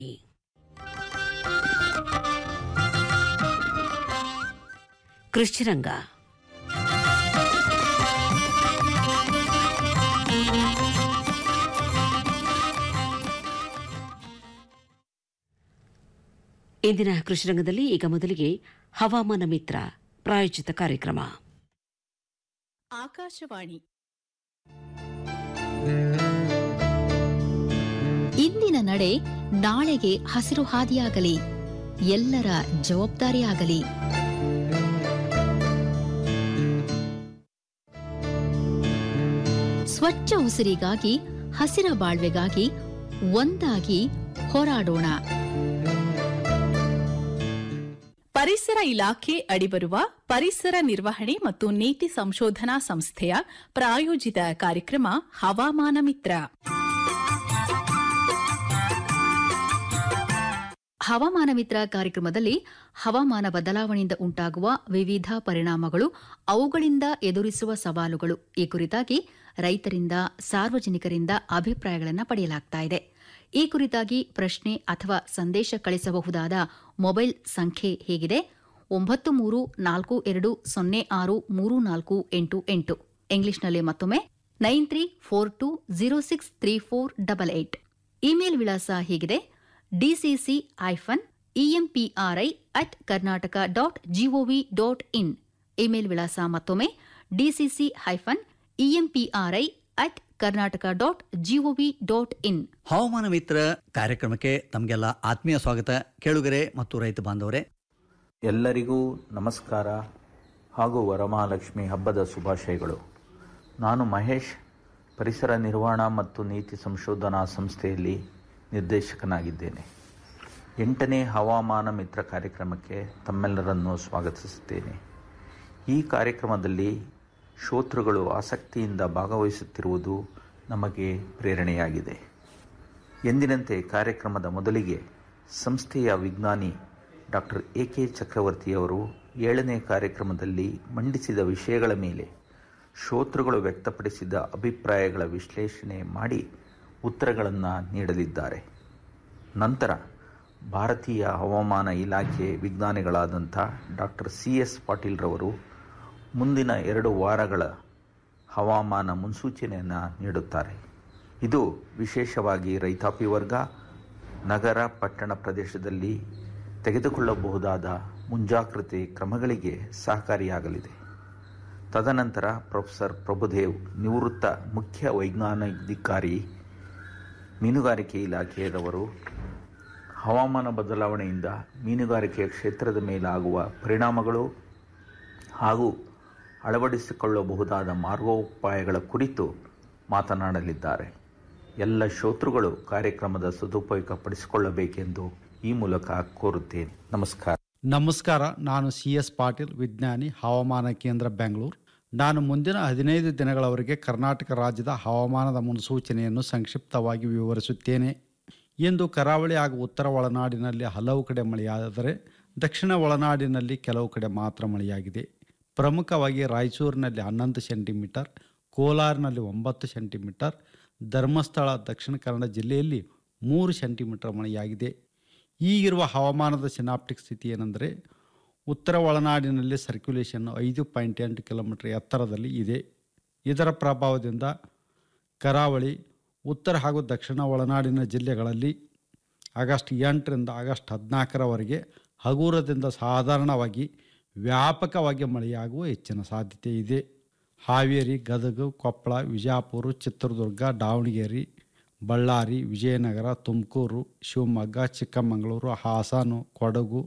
ಕೃಷಿರಂಗ ಇಂದಿನ ಕೃಷಿರಂಗದಲ್ಲಿ ಈಗ ಮೊದಲಿಗೆ ಹವಾಮಾನ ಮಿತ್ರ ಪ್ರಾಯೋಜಿತ ಕಾರ್ಯಕ್ರಮ ಆಕಾಶವಾಣಿ ಇಂದಿನ ನಡೆ ನಾಳೆಗೆ ಹಸಿರು ಹಾದಿಯಾಗಲಿ ಎಲ್ಲರ ಜವಾಬ್ದಾರಿಯಾಗಲಿ ಸ್ವಚ್ಛ ಉಸಿರಿಗಾಗಿ ಹಸಿರ ಬಾಳ್ವೆಗಾಗಿ ಒಂದಾಗಿ ಹೋರಾಡೋಣ ಪರಿಸರ ಇಲಾಖೆ ಅಡಿಬರುವ ಪರಿಸರ ನಿರ್ವಹಣೆ ಮತ್ತು ನೀತಿ ಸಂಶೋಧನಾ ಸಂಸ್ಥೆಯ ಪ್ರಾಯೋಜಿತ ಕಾರ್ಯಕ್ರಮ ಹವಾಮಾನ ಮಿತ್ರ ಹವಾಮಾನ ಮಿತ್ರ ಕಾರ್ಯಕ್ರಮದಲ್ಲಿ ಹವಾಮಾನ ಬದಲಾವಣೆಯಿಂದ ಉಂಟಾಗುವ ವಿವಿಧ ಪರಿಣಾಮಗಳು ಅವುಗಳಿಂದ ಎದುರಿಸುವ ಸವಾಲುಗಳು ಈ ಕುರಿತಾಗಿ ರೈತರಿಂದ ಸಾರ್ವಜನಿಕರಿಂದ ಅಭಿಪ್ರಾಯಗಳನ್ನು ಪಡೆಯಲಾಗ್ತಾ ಇದೆ ಈ ಕುರಿತಾಗಿ ಪ್ರಶ್ನೆ ಅಥವಾ ಸಂದೇಶ ಕಳಿಸಬಹುದಾದ ಮೊಬೈಲ್ ಸಂಖ್ಯೆ ಹೇಗಿದೆ ಒಂಬತ್ತು ಮೂರು ನಾಲ್ಕು ಎರಡು ಸೊನ್ನೆ ಆರು ಮೂರು ನಾಲ್ಕು ಎಂಟು ಎಂಟು ಇಂಗ್ಲಿಷ್ನಲ್ಲಿ ಮತ್ತೊಮ್ಮೆ nine three four two zero six three four double eight email ವಿಳಾಸ ಹೀಗಿದೆ DCC hyphen EMPRI at Karnataka dot GOV dot in email ವಿಳಾಸ ಮತ್ತೊಮ್ಮೆ DCC hyphen EMPRI at Karnataka dot GOV dot in ಹವಾಮಾನ ಮಿತ್ರ ಕಾರ್ಯಕ್ರಮಕ್ಕೆ ತಮಗೆಲ್ಲ ಆತ್ಮೀಯ ಸ್ವಾಗತ ಕೇಳುಗರೆ ಮತ್ತು ರೈತ ಬಾಂಧವರೇ ಎಲ್ಲರಿಗೂ ನಮಸ್ಕಾರ ಹಾಗೂ ವರಮಹಾಲಕ್ಷ್ಮಿ ಹಬ್ಬದ ಶುಭಾಶಯಗಳು ನಾನು ಮಹೇಶ್ ಪರಿಸರ ನಿರ್ವಹಣಾ ಮತ್ತು ನೀತಿ ಸಂಶೋಧನಾ ಸಂಸ್ಥೆಯಲ್ಲಿ ನಿರ್ದೇಶಕನಾಗಿದ್ದೇನೆ ಎಂಟನೇ ಹವಾಮಾನ ಮಿತ್ರ ಕಾರ್ಯಕ್ರಮಕ್ಕೆ ತಮ್ಮೆಲ್ಲರನ್ನು ಸ್ವಾಗತಿಸುತ್ತೇನೆ ಈ ಕಾರ್ಯಕ್ರಮದಲ್ಲಿ ಶ್ರೋತೃಗಳು ಆಸಕ್ತಿಯಿಂದ ಭಾಗವಹಿಸುತ್ತಿರುವುದು ನಮಗೆ ಪ್ರೇರಣೆಯಾಗಿದೆ ಎಂದಿನಂತೆ ಕಾರ್ಯಕ್ರಮದ ಮೊದಲಿಗೆ ಸಂಸ್ಥೆಯ ವಿಜ್ಞಾನಿ ಡಾಕ್ಟರ್ ಎ ಕೆ ಚಕ್ರವರ್ತಿಯವರು ಏಳನೇ ಕಾರ್ಯಕ್ರಮದಲ್ಲಿ ಮಂಡಿಸಿದ ವಿಷಯಗಳ ಮೇಲೆ ಶ್ರೋತೃಗಳು ವ್ಯಕ್ತಪಡಿಸಿದ ಅಭಿಪ್ರಾಯಗಳ ವಿಶ್ಲೇಷಣೆ ಮಾಡಿ ಉತ್ತರಗಳನ್ನು ನೀಡಲಿದ್ದಾರೆ ನಂತರ ಭಾರತೀಯ ಹವಾಮಾನ ಇಲಾಖೆ ವಿಜ್ಞಾನಿಗಳಾದಂಥ ಡಾಕ್ಟರ್ ಸಿ ಎಸ್ ಪಾಟೀಲ್ರವರು ಮುಂದಿನ ಎರಡು ವಾರಗಳ ಹವಾಮಾನ ಮುನ್ಸೂಚನೆಯನ್ನು ನೀಡುತ್ತಾರೆ ಇದು ವಿಶೇಷವಾಗಿ ರೈತಾಪಿ ವರ್ಗ ನಗರ ಪಟ್ಟಣ ಪ್ರದೇಶದಲ್ಲಿ ತೆಗೆದುಕೊಳ್ಳಬಹುದಾದ ಮುಂಜಾಗ್ರತೆ ಕ್ರಮಗಳಿಗೆ ಸಹಕಾರಿಯಾಗಲಿದೆ ತದನಂತರ ಪ್ರೊಫೆಸರ್ ಪ್ರಭುದೇವ್ ನಿವೃತ್ತ ಮುಖ್ಯ ವೈಜ್ಞಾನಿಕಾಧಿಕಾರಿ ಮೀನುಗಾರಿಕೆ ಇಲಾಖೆಯವರು ಹವಾಮಾನ ಬದಲಾವಣೆಯಿಂದ ಮೀನುಗಾರಿಕೆಯ ಕ್ಷೇತ್ರದ ಮೇಲಾಗುವ ಪರಿಣಾಮಗಳು ಹಾಗೂ ಅಳವಡಿಸಿಕೊಳ್ಳಬಹುದಾದ ಮಾರ್ಗೋಪಾಯಗಳ ಕುರಿತು ಮಾತನಾಡಲಿದ್ದಾರೆ ಎಲ್ಲ ಶ್ರೋತೃಗಳು ಕಾರ್ಯಕ್ರಮದ ಸದುಪಯೋಗ ಪಡಿಸಿಕೊಳ್ಳಬೇಕೆಂದು ಈ ಮೂಲಕ ಕೋರುತ್ತೇನೆ ನಮಸ್ಕಾರ ನಮಸ್ಕಾರ ನಾನು ಸಿ ಎಸ್ ಪಾಟೀಲ್ ವಿಜ್ಞಾನಿ ಹವಾಮಾನ ಕೇಂದ್ರ ಬೆಂಗಳೂರು ನಾನು ಮುಂದಿನ ಹದಿನೈದು ದಿನಗಳವರೆಗೆ ಕರ್ನಾಟಕ ರಾಜ್ಯದ ಹವಾಮಾನದ ಮುನ್ಸೂಚನೆಯನ್ನು ಸಂಕ್ಷಿಪ್ತವಾಗಿ ವಿವರಿಸುತ್ತೇನೆ ಇಂದು ಕರಾವಳಿ ಹಾಗೂ ಉತ್ತರ ಒಳನಾಡಿನಲ್ಲಿ ಹಲವು ಕಡೆ ಮಳೆಯಾದರೆ ದಕ್ಷಿಣ ಒಳನಾಡಿನಲ್ಲಿ ಕೆಲವು ಕಡೆ ಮಾತ್ರ ಮಳೆಯಾಗಿದೆ ಪ್ರಮುಖವಾಗಿ ರಾಯಚೂರಿನಲ್ಲಿ ಹನ್ನೊಂದು ಸೆಂಟಿಮೀಟರ್ ಕೋಲಾರಿನಲ್ಲಿ ಒಂಬತ್ತು ಸೆಂಟಿಮೀಟರ್ ಧರ್ಮಸ್ಥಳ ದಕ್ಷಿಣ ಕನ್ನಡ ಜಿಲ್ಲೆಯಲ್ಲಿ ಮೂರು ಸೆಂಟಿಮೀಟರ್ ಮಳೆಯಾಗಿದೆ ಈಗಿರುವ ಹವಾಮಾನದ ಸಿನಾಪ್ಟಿಕ್ ಸ್ಥಿತಿ ಏನೆಂದರೆ ಉತ್ತರ ಒಳನಾಡಿನಲ್ಲಿ ಸರ್ಕ್ಯುಲೇಷನ್ ಐದು ಪಾಯಿಂಟ್ ಎಂಟು ಕಿಲೋಮೀಟರ್ ಎತ್ತರದಲ್ಲಿ ಇದೆ ಇದರ ಪ್ರಭಾವದಿಂದ ಕರಾವಳಿ ಉತ್ತರ ಹಾಗೂ ದಕ್ಷಿಣ ಒಳನಾಡಿನ ಜಿಲ್ಲೆಗಳಲ್ಲಿ ಆಗಸ್ಟ್ ಎಂಟರಿಂದ ಆಗಸ್ಟ್ ಹದಿನಾಲ್ಕರವರೆಗೆ ಹಗುರದಿಂದ ಸಾಧಾರಣವಾಗಿ ವ್ಯಾಪಕವಾಗಿ ಮಳೆಯಾಗುವ ಹೆಚ್ಚಿನ ಸಾಧ್ಯತೆ ಇದೆ ಹಾವೇರಿ ಗದಗ ಕೊಪ್ಪಳ ವಿಜಯಪುರ ಚಿತ್ರದುರ್ಗ ದಾವಣಗೆರೆ ಬಳ್ಳಾರಿ ವಿಜಯನಗರ ತುಮಕೂರು ಶಿವಮೊಗ್ಗ ಚಿಕ್ಕಮಗಳೂರು ಹಾಸನ ಕೊಡಗು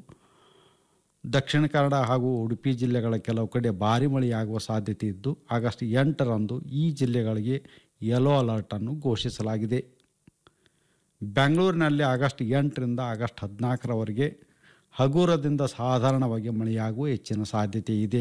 ದಕ್ಷಿಣ ಕನ್ನಡ ಹಾಗೂ ಉಡುಪಿ ಜಿಲ್ಲೆಗಳ ಕೆಲವು ಕಡೆ ಭಾರಿ ಮಳೆಯಾಗುವ ಸಾಧ್ಯತೆ ಇದ್ದು ಆಗಸ್ಟ್ ಎಂಟರಂದು ಈ ಜಿಲ್ಲೆಗಳಿಗೆ ಯೆಲ್ಲೋ ಅಲರ್ಟನ್ನು ಘೋಷಿಸಲಾಗಿದೆ ಬೆಂಗಳೂರಿನಲ್ಲಿ ಆಗಸ್ಟ್ ಎಂಟರಿಂದ ಆಗಸ್ಟ್ ಹದಿನಾಲ್ಕರವರೆಗೆ ಹಗುರದಿಂದ ಸಾಧಾರಣವಾಗಿ ಮಳೆಯಾಗುವ ಹೆಚ್ಚಿನ ಸಾಧ್ಯತೆ ಇದೆ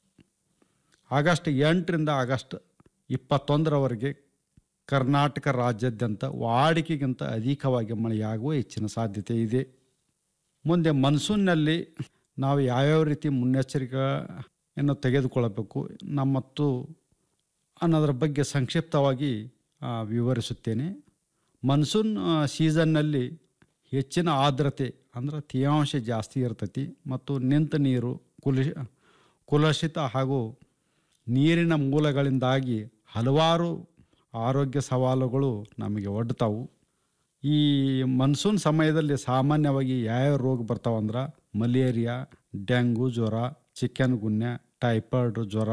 ಆಗಸ್ಟ್ ಎಂಟರಿಂದ ಆಗಸ್ಟ್ ಇಪ್ಪತ್ತೊಂದರವರೆಗೆ ಕರ್ನಾಟಕ ರಾಜ್ಯಾದ್ಯಂತ ವಾಡಿಕೆಗಿಂತ ಅಧಿಕವಾಗಿ ಮಳೆಯಾಗುವ ಹೆಚ್ಚಿನ ಸಾಧ್ಯತೆ ಇದೆ ಮುಂದೆ ಮನ್ಸೂನ್ನಲ್ಲಿ ನಾವು ಯಾವ್ಯಾವ ರೀತಿ ಮುನ್ನೆಚ್ಚರಿಕೆಯನ್ನು ತೆಗೆದುಕೊಳ್ಳಬೇಕು ನಮ್ಮ ಮತ್ತು ಅನ್ನೋದ್ರ ಬಗ್ಗೆ ಸಂಕ್ಷಿಪ್ತವಾಗಿ ಆ, ವಿವರಿಸುತ್ತೇನೆ ಮನ್ಸೂನ್ ಆ, ಸೀಸನ್ನಲ್ಲಿ ಹೆಚ್ಚಿನ ಆರ್ದ್ರತೆ ಅಂದ್ರೆ ತೇವಾಂಶ ಜಾಸ್ತಿ ಇರ್ತೈತಿ ಮತ್ತು ನಿಂತ ನೀರು ಕುಲುಷ ಕುಲಷಿತ ಹಾಗೂ ನೀರಿನ ಮೂಲಗಳಿಂದಾಗಿ ಹಲವಾರು ಆರೋಗ್ಯ ಸವಾಲುಗಳು ನಮಗೆ ಒಡ್ತಾವು ಈ ಮನ್ಸೂನ್ ಸಮಯದಲ್ಲಿ ಸಾಮಾನ್ಯವಾಗಿ ಯಾವ್ಯಾವ ರೋಗ ಬರ್ತಾವಂದ್ರೆ ಮಲೇರಿಯಾ ಡೆಂಗು ಜ್ವರ ಚಿಕನ್ ಗುನ್ಯ ಟೈಫಾಯ್ಡ್ ಜ್ವರ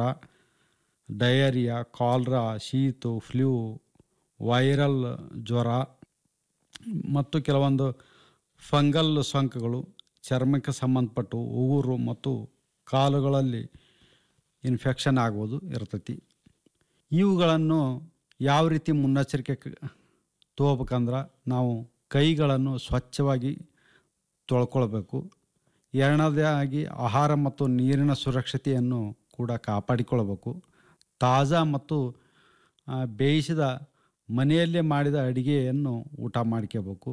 ಡಯರಿಯಾ ಕಾಲ್ರಾ ಶೀತು ಫ್ಲೂ ವೈರಲ್ ಜ್ವರ ಮತ್ತು ಕೆಲವೊಂದು ಫಂಗಲ್ ಸೋಂಕುಗಳು ಚರ್ಮಕ್ಕೆ ಸಂಬಂಧಪಟ್ಟು ಉಗುರು ಮತ್ತು ಕಾಲುಗಳಲ್ಲಿ ಇನ್ಫೆಕ್ಷನ್ ಆಗೋದು ಇರ್ತೈತಿ ಇವುಗಳನ್ನು ಯಾವ ರೀತಿ ಮುನ್ನೆಚ್ಚರಿಕೆ ಕ- ತಗೋಬೇಕಂದ್ರೆ ನಾವು ಕೈಗಳನ್ನು ಸ್ವಚ್ಛವಾಗಿ ತೊಳ್ಕೊಳ್ಬೇಕು ಎರಡನೇದಾಗಿ ಆಹಾರ ಮತ್ತು ನೀರಿನ ಸುರಕ್ಷತೆಯನ್ನು ಕೂಡ ಕಾಪಾಡಿಕೊಳ್ಳಬೇಕು ತಾಜಾ ಮತ್ತು ಆ, ಬೇಯಿಸಿದ ಮನೆಯಲ್ಲೇ ಮಾಡಿದ ಅಡಿಗೆಯನ್ನು ಊಟ ಮಾಡ್ಕೋಬೇಕು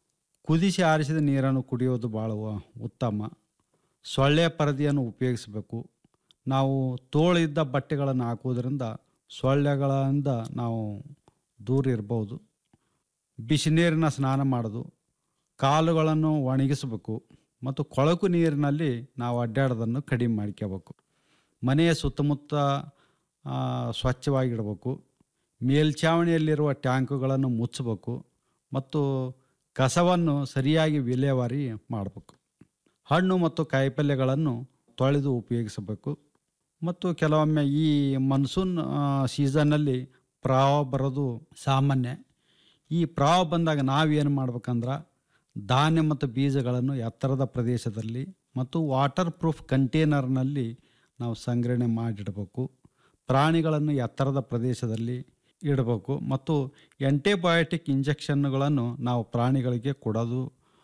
ಕುದಿಸಿ ಆರಿಸಿದ ನೀರನ್ನು ಕುಡಿಯೋದು ಭಾಳ ವ- ಉತ್ತಮ ಸೊಳ್ಳೆ ಪರದೆಯನ್ನು ಉಪಯೋಗಿಸಬೇಕು ನಾವು ತೋಳಿದ್ದ ಬಟ್ಟೆಗಳನ್ನು ಹಾಕುವುದರಿಂದ ಸೊಳ್ಳೆಗಳಿಂದ ನಾವು ದೂರ ಇರ್ಬೋದು ಬಿಸಿ ನೀರಿನ ಸ್ನಾನ ಮಾಡೋದು ಕಾಲುಗಳನ್ನು ಒಣಗಿಸಬೇಕು ಮತ್ತು ಕೊಳಕು ನೀರಿನಲ್ಲಿ ನಾವು ಅಡ್ಡಾಡೋದನ್ನು ಕಡಿಮೆ ಮಾಡ್ಕೋಬೇಕು ಮನೆಯ ಸುತ್ತಮುತ್ತ ಆ, ಸ್ವಚ್ಛವಾಗಿಡಬೇಕು ಮೇಲ್ಛಾವಣಿಯಲ್ಲಿರುವ ಟ್ಯಾಂಕುಗಳನ್ನು ಮುಚ್ಚಬೇಕು ಮತ್ತು ಕಸವನ್ನು ಸರಿಯಾಗಿ ವಿಲೇವಾರಿ ಮಾಡಬೇಕು ಹಣ್ಣು ಮತ್ತು ಕಾಯಿಪಲ್ಯಗಳನ್ನು ತೊಳೆದು ಉಪಯೋಗಿಸಬೇಕು ಮತ್ತು ಕೆಲವೊಮ್ಮೆ ಈ ಮನ್ಸೂನ್ ಸೀಸನ್ನಲ್ಲಿ ಪ್ರವಾಹ ಬರೋದು ಸಾಮಾನ್ಯ ಈ ಪ್ರವಾಹ ಬಂದಾಗ ನಾವೇನು ಮಾಡ್ಬೇಕಂದ್ರೆ ಧಾನ್ಯ ಮತ್ತು ಬೀಜಗಳನ್ನು ಎತ್ತರದ ಪ್ರದೇಶದಲ್ಲಿ ಮತ್ತು ವಾಟರ್ ಪ್ರೂಫ್ ಕಂಟೇನರ್ನಲ್ಲಿ ನಾವು ಸಂಗ್ರಹಣೆ ಮಾಡಿಡಬೇಕು ಪ್ರಾಣಿಗಳನ್ನು ಎತ್ತರದ ಪ್ರದೇಶದಲ್ಲಿ ಇಡಬೇಕು ಮತ್ತು ಆಂಟಿಬಯೋಟಿಕ್ ಇಂಜೆಕ್ಷನ್ಗಳನ್ನು ನಾವು ಪ್ರಾಣಿಗಳಿಗೆ ಕೊಡೋದು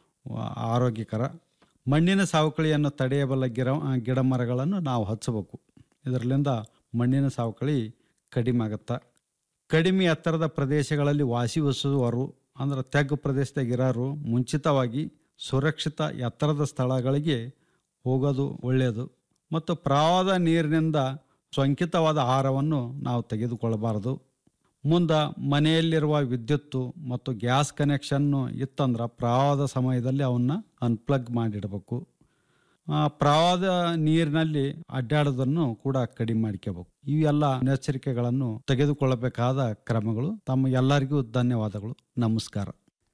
ಆ, ಆರೋಗ್ಯಕರ ಮಣ್ಣಿನ ಸವಕಳಿಯನ್ನು ತಡೆಯಬಲ್ಲ ಗಿಡ ಗಿಡ ಮರಗಳನ್ನು ನಾವು ಹಚ್ಚಬೇಕು ಇದರಿಂದ ಮಣ್ಣಿನ ಸವಕಳಿ ಕಡಿಮೆ ಆಗುತ್ತೆ ಕಡಿಮೆ ಎತ್ತರದ ಪ್ರದೇಶಗಳಲ್ಲಿ ವಾಸಿಸುವವರು ಅಂದ್ರೆ ತೆಗ್ಗು ಪ್ರದೇಶದಾಗ ಇರೋರು ಮುಂಚಿತವಾಗಿ ಸುರಕ್ಷಿತ ಎತ್ತರದ ಸ್ಥಳಗಳಿಗೆ ಹೋಗೋದು ಒಳ್ಳೆಯದು ಮತ್ತು ಪ್ರವಾಹದ ನೀರಿನಿಂದ ಸೋಂಕಿತವಾದ ಆಹಾರವನ್ನು ನಾವು ತೆಗೆದುಕೊಳ್ಳಬಾರದು ಮುಂದೆ ಮನೆಯಲ್ಲಿರುವ ವಿದ್ಯುತ್ತು ಮತ್ತು ಗ್ಯಾಸ್ ಕನೆಕ್ಷನ್ನು ಇತ್ತಂದ್ರೆ ಪ್ರವಾಹದ ಸಮಯದಲ್ಲಿ ಅವನ್ನ ಅನ್ಪ್ಲಗ್ ಮಾಡಿಡಬೇಕು ಆ, ಪ್ರವಾಹದ ನೀರಿನಲ್ಲಿ ಅಡ್ಡಾಡೋದನ್ನು ಕೂಡ ಕಡಿಮೆ ಮಾಡ್ಕೋಬೇಕು ಇವೆಲ್ಲ ಮುನ್ನೆಚ್ಚರಿಕೆಗಳನ್ನು ತೆಗೆದುಕೊಳ್ಳಬೇಕಾದ ಕ್ರಮಗಳು ತಮ್ಮ ಎಲ್ಲರಿಗೂ ಧನ್ಯವಾದಗಳು ನಮಸ್ಕಾರ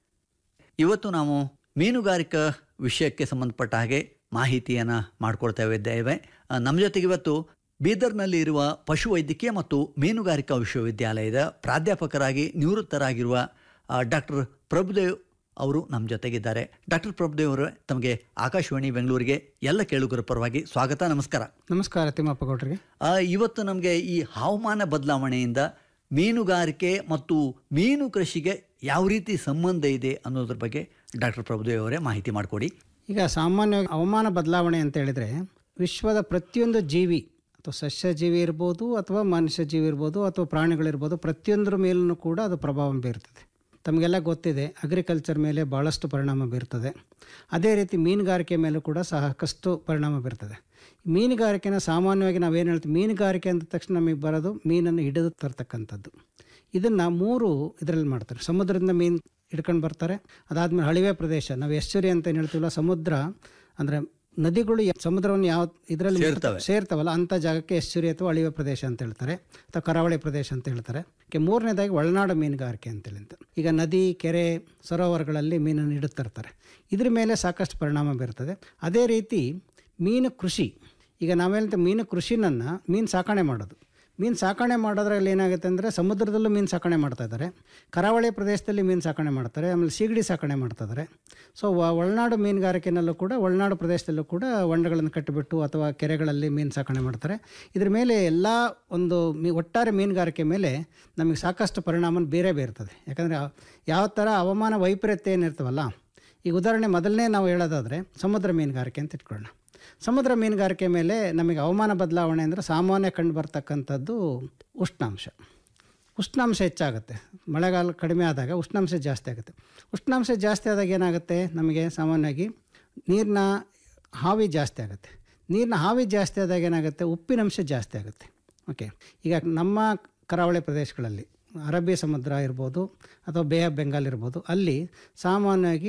ಇವತ್ತು ನಾವು ಮೀನುಗಾರಿಕಾ ವಿಷಯಕ್ಕೆ ಸಂಬಂಧಪಟ್ಟ ಹಾಗೆ ಮಾಹಿತಿಯನ್ನು ಮಾಡಿಕೊಳ್ತಾ ಇದ್ದೇವೆ ಆ, ನಮ್ಮ ಜೊತೆಗೆ ಇವತ್ತು ಬೀದರ್ನಲ್ಲಿ ಇರುವ ಪಶುವೈದ್ಯಕೀಯ ಮತ್ತು ಮೀನುಗಾರಿಕಾ ವಿಶ್ವವಿದ್ಯಾಲಯದ ಪ್ರಾಧ್ಯಾಪಕರಾಗಿ ನಿವೃತ್ತರಾಗಿರುವ ಡಾಕ್ಟರ್ ಪ್ರಭುದೇವ್ ಅವರು ನಮ್ಮ ಜೊತೆಗಿದ್ದಾರೆ ಡಾಕ್ಟರ್ ಪ್ರಭುದೇವ್ ಅವರೇ ತಮಗೆ ಆಕಾಶವಾಣಿ ಬೆಂಗಳೂರಿಗೆ ಎಲ್ಲ ಕೇಳುಗರ ಪರವಾಗಿ ಸ್ವಾಗತ ನಮಸ್ಕಾರ ನಮಸ್ಕಾರ ತಿಮ್ಮಪ್ಪ ಗೌಡ್ರಿಗೆ ಆ, ಇವತ್ತು ನಮಗೆ ಈ ಹವಾಮಾನ ಬದಲಾವಣೆಯಿಂದ ಮೀನುಗಾರಿಕೆ ಮತ್ತು ಮೀನು ಕೃಷಿಗೆ ಯಾವ ರೀತಿ ಸಂಬಂಧ ಇದೆ ಅನ್ನೋದ್ರ ಬಗ್ಗೆ ಡಾಕ್ಟರ್ ಪ್ರಭುದೇವ್ ಅವರೇ ಮಾಹಿತಿ ಮಾಡಿಕೊಡಿ ಈಗ ಸಾಮಾನ್ಯವಾಗಿ ಹವಾಮಾನ ಬದಲಾವಣೆ ಅಂತ ಹೇಳಿದರೆ ವಿಶ್ವದ ಪ್ರತಿಯೊಂದು ಜೀವಿ ಅಥವಾ ಸಸ್ಯ ಜೀವಿ ಇರ್ಬೋದು ಅಥವಾ ಮನುಷ್ಯ ಜೀವಿ ಇರ್ಬೋದು ಅಥವಾ ಪ್ರಾಣಿಗಳಿರ್ಬೋದು ಪ್ರತಿಯೊಂದರ ಮೇಲೂ ಕೂಡ ಅದು ಪ್ರಭಾವ ಬೀರ್ತದೆ ತಮಗೆಲ್ಲ ಗೊತ್ತಿದೆ ಅಗ್ರಿಕಲ್ಚರ್ ಮೇಲೆ ಭಾಳಷ್ಟು ಪರಿಣಾಮ ಬೀರ್ತದೆ ಅದೇ ರೀತಿ ಮೀನುಗಾರಿಕೆ ಮೇಲೂ ಕೂಡ ಸಾಕಷ್ಟು ಪರಿಣಾಮ ಬೀರ್ತದೆ ಮೀನುಗಾರಿಕೆನ ಸಾಮಾನ್ಯವಾಗಿ ನಾವೇನು ಹೇಳ್ತೀವಿ ಮೀನುಗಾರಿಕೆ ಅಂದ ತಕ್ಷಣ ನಮಗೆ ಬರೋದು ಮೀನನ್ನು ಹಿಡಿದು ತರ್ತಕ್ಕಂಥದ್ದು ಇದನ್ನು ಮೂರು ಇದರಲ್ಲಿ ಮಾಡ್ತಾರೆ ಸಮುದ್ರದಿಂದ ಮೀನು ಹಿಡ್ಕೊಂಡು ಬರ್ತಾರೆ ಅದಾದಮೇಲೆ ಹಳಿವೆ ಪ್ರದೇಶ ನಾವು ಎಶ್ಚುರಿ ಅಂತ ಏನು ಹೇಳ್ತೀವಲ್ಲ ಸಮುದ್ರ ಅಂದರೆ ನದಿಗಳು ಯ- ಸಮುದ್ರವನ್ನು ಯಾವ ಇದರಲ್ಲಿ ಸೇರ್ತವೆ. ಸೇರ್ತಾವಲ್ಲ ಅಂಥ ಜಾಗಕ್ಕೆ ಎಶ್ಚುರಿ ಅಥವಾ ಅಳಿವೆ ಪ್ರದೇಶ ಅಂತ ಹೇಳ್ತಾರೆ ಅಥವಾ ಕರಾವಳಿ ಪ್ರದೇಶ ಅಂತ ಹೇಳ್ತಾರೆ ಕೆ ಮೂರನೇದಾಗಿ ಒಳನಾಡು ಮೀನುಗಾರಿಕೆ ಅಂತೇಳಿ ಅಂತ ಈಗ ನದಿ ಕೆರೆ ಸರೋವರಗಳಲ್ಲಿ ಮೀನನ್ನು ಹಿಡುತ್ತಿರ್ತಾರೆ ಇದ್ರ ಮೇಲೆ ಸಾಕಷ್ಟು ಪರಿಣಾಮ ಬೀರ್ತದೆ ಅದೇ ರೀತಿ ಮೀನು ಕೃಷಿ ಈಗ ನಾವೇನಂತ ಮೀನು ಕೃಷಿನನ್ನು ಮೀನು ಸಾಕಣೆ ಮಾಡೋದು ಮೀನು ಸಾಕಣೆ ಮಾಡೋದ್ರಲ್ಲಿ ಏನಾಗುತ್ತೆ ಅಂದರೆ ಸಮುದ್ರದಲ್ಲೂ ಮೀನು ಸಾಕಣೆ ಮಾಡ್ತಾ ಇದ್ದಾರೆ ಕರಾವಳಿ ಪ್ರದೇಶದಲ್ಲಿ ಮೀನು ಸಾಕಣೆ ಮಾಡ್ತಾರೆ ಆಮೇಲೆ ಸೀಗಡಿ ಸಾಕಣೆ ಮಾಡ್ತಾ ಇದ್ದಾರೆ ಸೊ ವ- ಒಳನಾಡು ಮೀನುಗಾರಿಕೆನಲ್ಲೂ ಕೂಡ ಒಳನಾಡು ಪ್ರದೇಶದಲ್ಲೂ ಕೂಡ ಹೊಂಡಗಳನ್ನು ಕಟ್ಟಿಬಿಟ್ಟು ಅಥವಾ ಕೆರೆಗಳಲ್ಲಿ ಮೀನು ಸಾಕಣೆ ಮಾಡ್ತಾರೆ ಇದ್ರ ಮೇಲೆ ಎಲ್ಲ ಒಂದು ಮೀ ಒಟ್ಟಾರೆ ಮೀನುಗಾರಿಕೆ ಮೇಲೆ ನಮಗೆ ಸಾಕಷ್ಟು ಪರಿಣಾಮ ಬೇರೆ ಬೀರ್ತದೆ ಯಾಕಂದರೆ ಯಾವ ಥರ ಹವಾಮಾನ ವೈಪರೀತ್ಯ ಏನಿರ್ತವಲ್ಲ ಈಗ ಉದಾಹರಣೆ ಮೊದಲನೇ ನಾವು ಹೇಳೋದಾದರೆ ಸಮುದ್ರ ಮೀನುಗಾರಿಕೆ ಅಂತ ಇಟ್ಕೊಳ್ಳೋಣ ಸಮುದ್ರ ಮೀನುಗಾರಿಕೆ ಮೇಲೆ ನಮಗೆ ಹವಾಮಾನ ಬದಲಾವಣೆ ಅಂದರೆ ಸಾಮಾನ್ಯ ಕಂಡು ಬರ್ತಕ್ಕಂಥದ್ದು ಉಷ್ಣಾಂಶ ಉಷ್ಣಾಂಶ ಹೆಚ್ಚಾಗುತ್ತೆ ಮಳೆಗಾಲ ಕಡಿಮೆ ಆದಾಗ ಉಷ್ಣಾಂಶ ಜಾಸ್ತಿ ಆಗುತ್ತೆ ಉಷ್ಣಾಂಶ ಜಾಸ್ತಿ ಆದಾಗ ಏನಾಗುತ್ತೆ ನಮಗೆ ಸಾಮಾನ್ಯವಾಗಿ ನೀರಿನ ಹಾವಿ ಜಾಸ್ತಿ ಆಗುತ್ತೆ ನೀರಿನ ಹಾವಿ ಜಾಸ್ತಿ ಆದಾಗ ಏನಾಗುತ್ತೆ ಉಪ್ಪಿನಂಶ ಜಾಸ್ತಿ ಆಗುತ್ತೆ ಓಕೆ ಈಗ ನಮ್ಮ ಕರಾವಳಿ ಪ್ರದೇಶಗಳಲ್ಲಿ ಅರಬ್ಬಿ ಸಮುದ್ರ ಇರ್ಬೋದು ಅಥವಾ ಬೇ ಆಫ್ ಬೆಂಗಾಲ್ ಇರ್ಬೋದು ಅಲ್ಲಿ ಸಾಮಾನ್ಯವಾಗಿ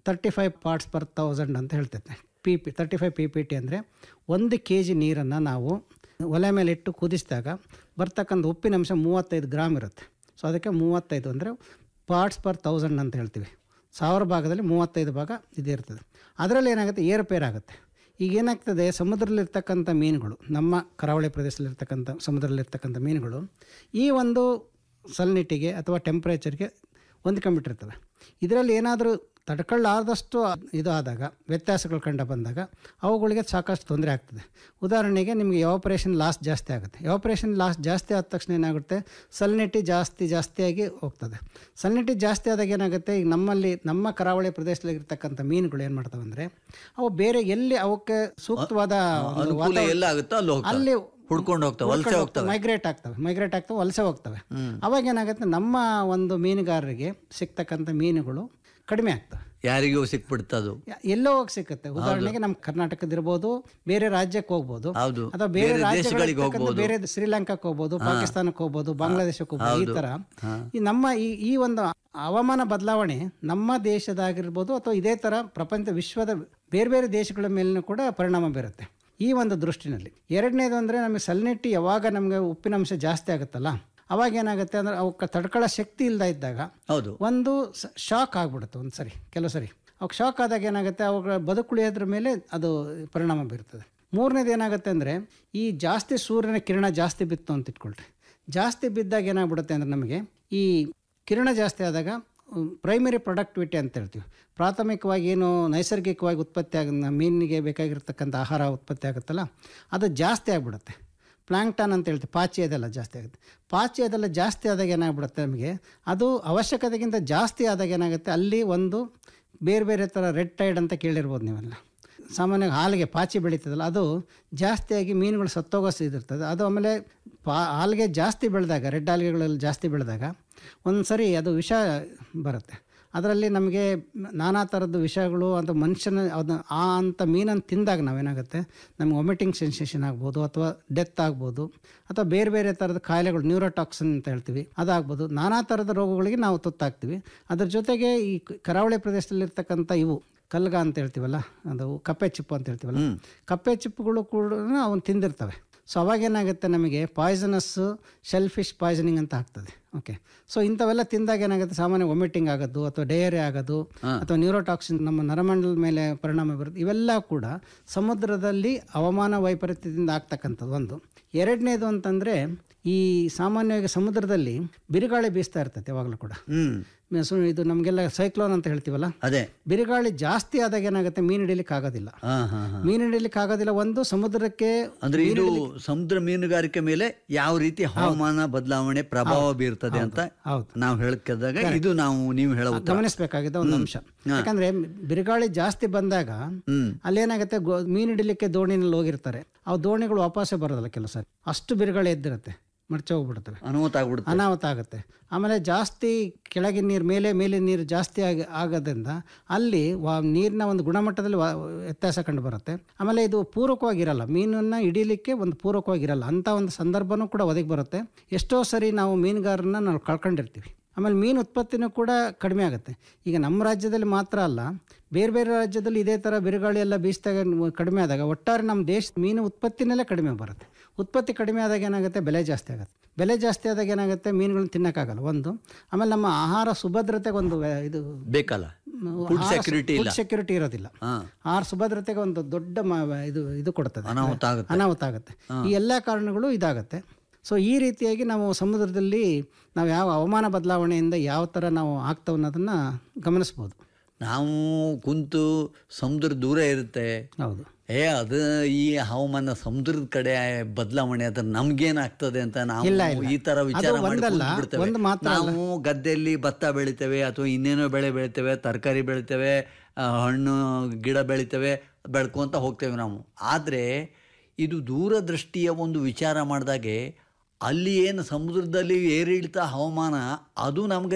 thirty five parts per thousand ಅಂತ ಹೇಳ್ತೈತೆ P P thirty five P P T ಅಂದರೆ ಒಂದು ಕೆ ಜಿ ನೀರನ್ನು ನಾವು ಒಲೆ ಮೇಲೆ ಇಟ್ಟು ಕುದಿಸಿದಾಗ ಬರ್ತಕ್ಕಂಥ ಉಪ್ಪಿನ ಅಂಶ ಮೂವತ್ತೈದು ಗ್ರಾಮ್ ಇರುತ್ತೆ ಸೊ ಅದಕ್ಕೆ ಮೂವತ್ತೈದು ಅಂದರೆ ಪಾರ್ಟ್ಸ್ ಪರ್ ತೌಸಂಡ್ ಅಂತ ಹೇಳ್ತೀವಿ ಸಾವಿರ ಭಾಗದಲ್ಲಿ ಮೂವತ್ತೈದು ಭಾಗ ಇದಿರ್ತದೆ ಅದರಲ್ಲಿ ಏನಾಗುತ್ತೆ ಏರುಪೇರು ಆಗುತ್ತೆ ಈಗ ಏನಾಗ್ತದೆ ಸಮುದ್ರದಲ್ಲಿರ್ತಕ್ಕಂಥ ಮೀನುಗಳು ನಮ್ಮ ಕರಾವಳಿ ಪ್ರದೇಶದಲ್ಲಿರ್ತಕ್ಕಂಥ ಸಮುದ್ರದಲ್ಲಿರ್ತಕ್ಕಂಥ ಮೀನುಗಳು ಈ ಒಂದು ಸಲ್ನಿಟಿಗೆ ಅಥವಾ ಟೆಂಪ್ರೇಚರ್ಗೆ ಹೊಂದ್ಕೊಂಡ್ಬಿಟ್ಟಿರ್ತವೆ ಇದರಲ್ಲಿ ಏನಾದರೂ ತಡ್ಕೊಳ್ಳಾರ್ದಷ್ಟು ಇದು ಆದಾಗ ವ್ಯತ್ಯಾಸಗಳು ಕಂಡು ಬಂದಾಗ ಅವುಗಳಿಗೆ ಸಾಕಷ್ಟು ತೊಂದರೆ ಆಗ್ತದೆ ಉದಾಹರಣೆಗೆ ನಿಮಗೆ ಎವಾಪರೇಷನ್ ಲಾಸ್ ಜಾಸ್ತಿ ಆಗುತ್ತೆ ಎವಾಪರೇಷನ್ ಲಾಸ್ ಜಾಸ್ತಿ ಆದ ತಕ್ಷಣ ಏನಾಗುತ್ತೆ ಸಲ್ನಿಟಿ ಜಾಸ್ತಿ ಜಾಸ್ತಿಯಾಗಿ ಹೋಗ್ತದೆ ಸಲ್ನಿಟಿ ಜಾಸ್ತಿ ಆದಾಗ ಏನಾಗುತ್ತೆ ಈಗ ನಮ್ಮಲ್ಲಿ ನಮ್ಮ ಕರಾವಳಿ ಪ್ರದೇಶದಲ್ಲಿರ್ತಕ್ಕಂಥ ಮೀನುಗಳು ಏನು ಮಾಡ್ತವೆ ಅಂದರೆ ಅವು ಬೇರೆ ಎಲ್ಲಿ ಅವಕ್ಕೆ ಸೂಕ್ತವಾದ ಒಂದು ಅನುಕೂಲ ವಾತಾವರಣ- ಎಲ್ಲ ಆಗುತ್ತೋ ಅಲ್ಲಿ ಹೋಗ್ತವೆ. ಅಲ್ಲಿ ಹುಡ್ಕೊಂಡು ಹೋಗ್ತವೆ, ವಲಸೆ ಹೋಗ್ತವೆ. ಮೈಗ್ರೇಟ್ ಆಗ್ತವೆ ಮೈಗ್ರೇಟ್ ಆಗ್ತವೆ ವಲಸೆ ಹೋಗ್ತವೆ ಅವಾಗ ಏನಾಗುತ್ತೆ ನಮ್ಮ ಒಂದು ಮೀನುಗಾರರಿಗೆ ಸಿಗ್ತಕ್ಕಂಥ ಮೀನುಗಳು ಕಡಿಮೆ ಆಗ್ತವೆ ಯಾರಿಗೂ ಸಿಕ್ಬಿಡ್ತದು ಯ- ಎಲ್ಲೋ ಹೋಗಿ ಸಿಕ್ಕತ್ತೆ ಉದಾಹರಣೆಗೆ ನಮ್ಮ ಕರ್ನಾಟಕದಿರ್ಬೋದು ಬೇರೆ ರಾಜ್ಯಕ್ಕೆ ಹೋಗ್ಬೋದು ಹೌದು. ಅಥವಾ ಬೇರೆ ಬೇರೆ ದೇಶಗಳಿಗೆ ರಾಜ್ಯಗಳಿಗೆ ಹೋಗ್ಬೋದು. ಬೇರೆ ಶ್ರೀಲಂಕಾಕ್ಕೆ ಹೋಗ್ಬೋದು ಪಾಕಿಸ್ತಾನಕ್ಕೆ ಹೋಗ್ಬೋದು ಬಾಂಗ್ಲಾದೇಶಕ್ಕೆ ಹೋಗ್ಬೋದು ಈ ತರ ಈ ನಮ್ಮ ಈ ಈ ಒಂದು ಹವಾಮಾನ ಬದಲಾವಣೆ ನಮ್ಮ ದೇಶದಾಗಿರ್ಬೋದು ಅಥವಾ ಇದೇ ತರ ಪ್ರಪಂಚ ವಿಶ್ವದ ಬೇರೆ ಬೇರೆ ದೇಶಗಳ ಮೇಲೂ ಕೂಡ ಪರಿಣಾಮ ಬೀರುತ್ತೆ ಈ ಒಂದು ದೃಷ್ಟಿನಲ್ಲಿ ಎರಡನೇದು ಅಂದರೆ ನಮಗೆ ಸಲ್ನೆಟ್ಟಿ ಯಾವಾಗ ನಮಗೆ ಉಪ್ಪಿನಂಶ ಜಾಸ್ತಿ ಆಗುತ್ತಲ್ಲ ಅವಾಗ ಏನಾಗುತ್ತೆ ಅಂದರೆ ಅವಕ್ಕೆ ತಡ್ಕೊಳ್ಳೋ ಶಕ್ತಿ ಇಲ್ಲದ ಇದ್ದಾಗ ಹೌದು ಒಂದು ಶಾಕ್ ಆಗ್ಬಿಡುತ್ತೆ ಒಂದು ಸರಿ ಕೆಲವು ಸರಿ ಅವಾಗ ಶಾಕ್ ಆದಾಗ ಏನಾಗುತ್ತೆ ಅವುಗಳ ಬದುಕುಳಿಯೋದ್ರ ಮೇಲೆ ಅದು ಪರಿಣಾಮ ಬೀರ್ತದೆ ಮೂರನೇದು ಏನಾಗುತ್ತೆ ಅಂದರೆ ಈ ಜಾಸ್ತಿ ಸೂರ್ಯನ ಕಿರಣ ಜಾಸ್ತಿ ಬಿತ್ತು ಅಂತ ಇಟ್ಕೊಳ್ರಿ ಜಾಸ್ತಿ ಬಿದ್ದಾಗ ಏನಾಗ್ಬಿಡುತ್ತೆ ಅಂದರೆ ನಮಗೆ ಈ ಕಿರಣ ಜಾಸ್ತಿ ಆದಾಗ ಪ್ರೈಮರಿ ಪ್ರೊಡಕ್ಟಿವಿಟಿ ಅಂತ ಹೇಳ್ತೀವಿ ಪ್ರಾಥಮಿಕವಾಗಿ ಏನು ನೈಸರ್ಗಿಕವಾಗಿ ಉತ್ಪತ್ತಿ ಆಗ ಮೀನಿಗೆ ಬೇಕಾಗಿರ್ತಕ್ಕಂಥ ಆಹಾರ ಉತ್ಪತ್ತಿ ಆಗುತ್ತಲ್ಲ ಅದು ಜಾಸ್ತಿ ಆಗಿಬಿಡುತ್ತೆ ಪ್ಲಾಂಕ್ಟನ್ ಅಂತ ಹೇಳ್ತೀವಿ ಪಾಚಿ ಅದೆಲ್ಲ ಜಾಸ್ತಿ ಆಗುತ್ತೆ ಪಾಚಿ ಅದೆಲ್ಲ ಜಾಸ್ತಿ ಆದಾಗ ಏನಾಗ್ಬಿಡುತ್ತೆ ನಮಗೆ ಅದು ಅವಶ್ಯಕತೆಗಿಂತ ಜಾಸ್ತಿ ಆದಾಗ ಏನಾಗುತ್ತೆ ಅಲ್ಲಿ ಒಂದು ಬೇರೆ ಬೇರೆ ಥರ ರೆಡ್ ಟೈಡ್ ಅಂತ ಕೇಳಿರ್ಬೋದು ನೀವೆಲ್ಲ ಸಾಮಾನ್ಯವಾಗಿ ಹಾಲಿಗೆ ಪಾಚಿ ಬೆಳೀತದಲ್ಲ ಅದು ಜಾಸ್ತಿಯಾಗಿ ಮೀನುಗಳು ಸತ್ತೋಗೋ ಇದಿರ್ತದೆ ಅದು ಆಮೇಲೆ ಪಾ ಹಾಲಿಗೆ ಜಾಸ್ತಿ ಬೆಳೆದಾಗ ರೆಡ್ ಆಲ್ಗೆಗಳಲ್ಲಿ ಜಾಸ್ತಿ ಬೆಳೆದಾಗ ಒಂದು ಸರಿ ಅದು ವಿಷ ಬರುತ್ತೆ ಅದರಲ್ಲಿ ನಮಗೆ ನಾನಾ ಥರದ್ದು ವಿಷಯಗಳು ಅಂತ ಮನುಷ್ಯನ ಅದನ್ನ ಆ ಅಂತ ಮೀನನ್ನು ತಿಂದಾಗ ನಾವೇನಾಗುತ್ತೆ ನಮ್ಗೆ ವಾಮಿಟಿಂಗ್ ಸೆನ್ಸೇಷನ್ ಆಗ್ಬೋದು ಅಥವಾ ಡೆತ್ ಆಗ್ಬೋದು ಅಥವಾ ಬೇರೆ ಬೇರೆ ಥರದ ಕಾಯಿಲೆಗಳು ನ್ಯೂರೋಟಾಕ್ಸಿನ್ ಅಂತ ಹೇಳ್ತೀವಿ ಅದಾಗ್ಬೋದು ನಾನಾ ಥರದ ರೋಗಗಳಿಗೆ ನಾವು ತುತ್ತಾಗ್ತೀವಿ ಅದ್ರ ಜೊತೆಗೆ ಈ ಕರಾವಳಿ ಪ್ರದೇಶದಲ್ಲಿರ್ತಕ್ಕಂಥ ಇವು ಕಲ್ಗ ಅಂತ ಹೇಳ್ತೀವಲ್ಲ ಅದು ಕಪ್ಪೆ ಚಿಪ್ಪು ಅಂತ ಹೇಳ್ತೀವಲ್ಲ ಕಪ್ಪೆ ಚಿಪ್ಪುಗಳು ಕೂಡ ಅವನು ತಿಂದಿರ್ತವೆ ಸೊ ಅವಾಗೇನಾಗುತ್ತೆ ನಮಗೆ ಪಾಯ್ಸನಸ್ಸು ಶೆಲ್ಫಿಶ್ ಪಾಯ್ಸನಿಂಗ್ ಅಂತ ಆಗ್ತದೆ ಓಕೆ ಸೊ ಇಂಥವೆಲ್ಲ ತಿಂದಾಗ ಏನಾಗುತ್ತೆ ಸಾಮಾನ್ಯ ವಾಮಿಟಿಂಗ್ ಆಗೋದು ಅಥವಾ ಡಯರಿ ಆಗೋದು ಅಥವಾ ನ್ಯೂರೋಟಾಕ್ಸಿನ್ ನಮ್ಮ ನರಮಂಡಲದ ಮೇಲೆ ಪರಿಣಾಮ ಬರುತ್ತೆ ಇವೆಲ್ಲ ಕೂಡ ಸಮುದ್ರದಲ್ಲಿ ಹವಾಮಾನ ವೈಪರೀತ್ಯದಿಂದ ಆಗ್ತಕ್ಕಂಥದ್ದು ಒಂದು ಎರಡನೇದು ಅಂತಂದರೆ ಈ ಸಾಮಾನ್ಯವಾಗಿ ಸಮುದ್ರದಲ್ಲಿ ಬಿರುಗಾಳಿ ಬೀಸ್ತಾ ಇರ್ತೈತೆ ಯಾವಾಗಲೂ ಕೂಡ ಹ್ಮ್ ಮ- ಸು- ಇದು ನಮಗೆಲ್ಲ ಸೈಕ್ಲೋನ್ ಅಂತ ಹೇಳ್ತೀವಲ್ಲ ಅದೇ ಬಿರುಗಾಳಿ ಜಾಸ್ತಿ ಆದಾಗ ಏನಾಗುತ್ತೆ ಮೀನು ಹಿಡಿಲಿಕ್ಕೆ ಆಗೋದಿಲ್ಲ ಹಾ ಹಾ ಹಾ ಮೀನು ಹಿಡಿಲಿಕ್ಕೆ ಆಗೋದಿಲ್ಲ ಒಂದು ಸಮುದ್ರಕ್ಕೆ ಅಂದ್ರೆ ಇದು ಸಮುದ್ರ ಮೀನುಗಾರಿಕೆ ಮೇಲೆ ಯಾವ ರೀತಿ ಹವಾಮಾನ ಬದಲಾವಣೆ ಪ್ರಭಾವ ಬೀರ್ತದೆ ಅಂತ ಹೌದು. ನಾವು ಹೇಳ್ಕದಾಗ ಇದು ನಾವು ನೀವು ಹೇಳೋ ಉತ್ತರ. ಗಮನಿಸಬೇಕಾಗಿದ್ದ ಒಂದು ಅಂಶ ಯಾಕಂದ್ರೆ ಬಿರುಗಾಳಿ ಜಾಸ್ತಿ ಬಂದಾಗ ಹ್ಮ್ ಅಲ್ಲೇನಾಗುತ್ತೆ ಗೋ- ಮೀನು ಹಿಡಿಲಿಕ್ಕೆ ದೋಣಿನಲ್ಲಿ ಹೋಗಿರ್ತಾರೆ ಆ ದೋಣಿಗಳು ವಾಪಸ್ಸೇ ಬರೋದಿಲ್ಲ ಕೆಲವು ಸಾರಿ ಅಷ್ಟು ಬಿರುಗಾಳಿ ಎದ್ದಿರುತ್ತೆ ಮಡ್ಚೆ ಹೋಗ್ಬಿಡ್ತವೆ ಅನಾಹುತ ಆಗ್ಬಿಡುತ್ತೆ ಅನಾಹುತ ಆಗುತ್ತೆ ಆಮೇಲೆ ಜಾಸ್ತಿ ಕೆಳಗಿನ ನೀರು ಮೇಲೆ ಮೇಲಿನ ನೀರು ಜಾಸ್ತಿ ಆಗಿ ಆಗೋದ್ರಿಂದ ಅಲ್ಲಿ ವಾ ನೀರಿನ ಒಂದು ಗುಣಮಟ್ಟದಲ್ಲಿ ವಾ- ವ್ಯತ್ಯಾಸ ಕಂಡು ಬರುತ್ತೆ ಆಮೇಲೆ ಇದು ಪೂರಕವಾಗಿರಲ್ಲ ಮೀನನ್ನು ಹಿಡೀಲಿಕ್ಕೆ ಒಂದು ಪೂರಕವಾಗಿರಲ್ಲ ಅಂಥ ಒಂದು ಸಂದರ್ಭನೂ ಕೂಡ ಒದಗಿ ಬರುತ್ತೆ ಎಷ್ಟೋ ಸರಿ ನಾವು ಮೀನುಗಾರರನ್ನ ನಾವು ಕಳ್ಕೊಂಡಿರ್ತೀವಿ ಆಮೇಲೆ ಮೀನು ಉತ್ಪತ್ತಿನೂ ಕೂಡ ಕಡಿಮೆ ಆಗುತ್ತೆ ಈಗ ನಮ್ಮ ರಾಜ್ಯದಲ್ಲಿ ಮಾತ್ರ ಅಲ್ಲ ಬೇರೆ ಬೇರೆ ರಾಜ್ಯದಲ್ಲಿ ಇದೇ ಥರ ಬಿರುಗಾಳಿ ಎಲ್ಲ ಬೀಸಿದಾಗ ಕಡಿಮೆ ಆದಾಗ ಒಟ್ಟಾರೆ ನಮ್ಮ ದೇಶ ಮೀನು ಉತ್ಪತ್ತಿನಲ್ಲೇ ಕಡಿಮೆ ಬರುತ್ತೆ ಉತ್ಪತ್ತಿ ಕಡಿಮೆ ಆದಾಗ ಏನಾಗುತ್ತೆ ಬೆಲೆ ಜಾಸ್ತಿ ಆಗುತ್ತೆ ಬೆಲೆ ಜಾಸ್ತಿ ಆದಾಗ ಏನಾಗುತ್ತೆ ಮೀನುಗಳನ್ನ ತಿನ್ನೋಕ್ಕಾಗಲ್ಲ ಒಂದು ಆಮೇಲೆ ನಮ್ಮ ಆಹಾರ ಸುಭದ್ರತೆಗೆ ಒಂದು ವ್ಯ- ಇದು ಬೇಕಲ್ಲ ಫುಡ್ ಸೆಕ್ಯೂರಿಟಿ ಇಲ್ಲ ಸೆಕ್ಯೂರಿಟಿ ಇರೋದಿಲ್ಲ ಹಾ ಆಹಾರ ಸುಭದ್ರತೆಗೆ ಒಂದು ದೊಡ್ಡ ಮ- ಇದು ಇದು ಕೊಡ್ತದೆ ಅನಾಹುತ ಆಗುತ್ತೆ ಅನಾಹುತ ಆಗುತ್ತೆ ಈ ಎಲ್ಲ ಕಾರಣಗಳು ಇದಾಗುತ್ತೆ ಸೊ ಈ ರೀತಿಯಾಗಿ ನಾವು ಸಮುದ್ರದಲ್ಲಿ ನಾವು ಯಾವ ಹವಾಮಾನ ಬದಲಾವಣೆಯಿಂದ ಯಾವ ಥರ ನಾವು ಆಗ್ತವೆ ಅನ್ನೋದನ್ನು ಗಮನಿಸ್ಬೋದು ನಾವು ಕುಂತು ಸಮುದ್ರ ದೂರ ಇರುತ್ತೆ ಹೌದು ಏ ಅದು ಈ ಹವಾಮಾನ ಸಮುದ್ರದ ಕಡೆ ಬದಲಾವಣೆ ಅದ್ರ ನಮ್ಗೇನಾಗ್ತದೆ ಅಂತ ನಾವು ಇಲ್ಲ, ಇಲ್ಲ. ಈ ತರ ವಿಚಾರ ಅದು ಮಾಡಿ ಒಂದಲ್ಲ, ಕೂತ್ಬಿಡ್ತೇವೆ. ಒಂದು ಮಾತ್ರ ನಾವು ಗದ್ದೆಯಲ್ಲಿ ಭತ್ತ ಬೆಳಿತೇವೆ ಅಥವಾ ಇನ್ನೇನೋ ಬೆಳೆ ಬೆಳಿತೇವೆ ತರಕಾರಿ ಬೆಳಿತೇವೆ ಆ, ಹಣ್ಣು ಗಿಡ ಬೆಳಿತೇವೆ ಬೆಳ್ಕೊಂತ ಹೋಗ್ತೇವೆ ನಾವು ಆದರೆ ಇದು ದೂರದೃಷ್ಟಿಯ ಒಂದು ವಿಚಾರ ಮಾಡಿದಾಗೆ ಅಲ್ಲಿ ಏನು ಸಮುದ್ರದಲ್ಲಿ ಏರಿಳಿತ ಹವಾಮಾನ ಅದು ನಮಗೆ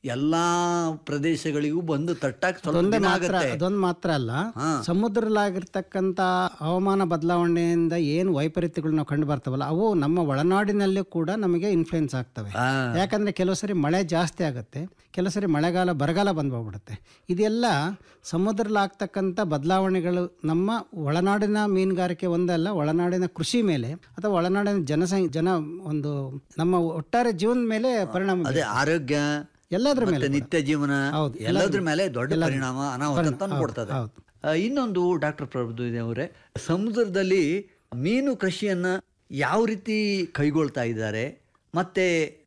ಎಲ್ಲಾ ಪ್ರದೇಶಗಳಿಗೂ ಬಂದು ತಟ್ಟಾಕ್ ಸ್ವಲ್ಪ ಅದೊಂದೇ ದಿನ ಮಾತ್ರ ಆಗತ್ತೆ ಅದೊಂದು ಮಾತ್ರ ಅಲ್ಲ ಹಾ. ಸಮುದ್ರಲಾಗಿರ್ತಕ್ಕಂಥ ಹವಾಮಾನ ಬದಲಾವಣೆಯಿಂದ ಏನು ವೈಪರೀತ್ಯಗಳು ನಾವು ಕಂಡು ಬರ್ತಾವಲ್ಲ ಅವು ನಮ್ಮ ಒಳನಾಡಿನಲ್ಲಿ ಕೂಡ ನಮಗೆ ಇನ್ಫ್ಲುಯೆನ್ಸ್ ಆಗ್ತವೆ ಆ, ಯಾಕಂದ್ರೆ ಕೆಲವು ಸರಿ ಮಳೆ ಜಾಸ್ತಿ ಆಗುತ್ತೆ ಕೆಲವು ಸರಿ ಮಳೆಗಾಲ ಬರಗಾಲ ಬಂದ್ಬೋಗ್ಬಿಡುತ್ತೆ ಇದೆಲ್ಲ ಸಮುದ್ರಲಾಗ್ತಕ್ಕಂಥ ಬದಲಾವಣೆಗಳು ನಮ್ಮ ಒಳನಾಡಿನ ಮೀನುಗಾರಿಕೆ ಒಂದಲ್ಲ ಒಳನಾಡಿನ ಕೃಷಿ ಮೇಲೆ ಅಥವಾ ಒಳನಾಡಿನ ಜನಸಂಖ್ಯೆ ಜನ ಒಂದು ನಮ್ಮ ಒಟ್ಟಾರೆ ಜೀವನದ ಮೇಲೆ ಪರಿಣಾಮ ಅದೇ ಆರೋಗ್ಯ ಎಲ್ಲದ್ರ ಮೇಲೆ ಮತ್ತೆ ನಿತ್ಯ ಜೀವನ ಹೌದು, ಎಲ್ಲದ್ರ ಮೇಲೆ ದೊಡ್ಡ ಪರಿಣಾಮ ಅನಾಹುತ ತಂದು ಕೊಡ್ತದೆ ಹೌದು. ಆ, ಇನ್ನೊಂದು ಡಾಕ್ಟರ್ ಪ್ರಭು ಅವರೇ ಸಮುದ್ರದಲ್ಲಿ ಮೀನು ಕೃಷಿಯನ್ನ ಯಾವ ರೀತಿ ಕೈಗೊಳ್ತಾ ಇದ್ದಾರೆ ಮತ್ತೆ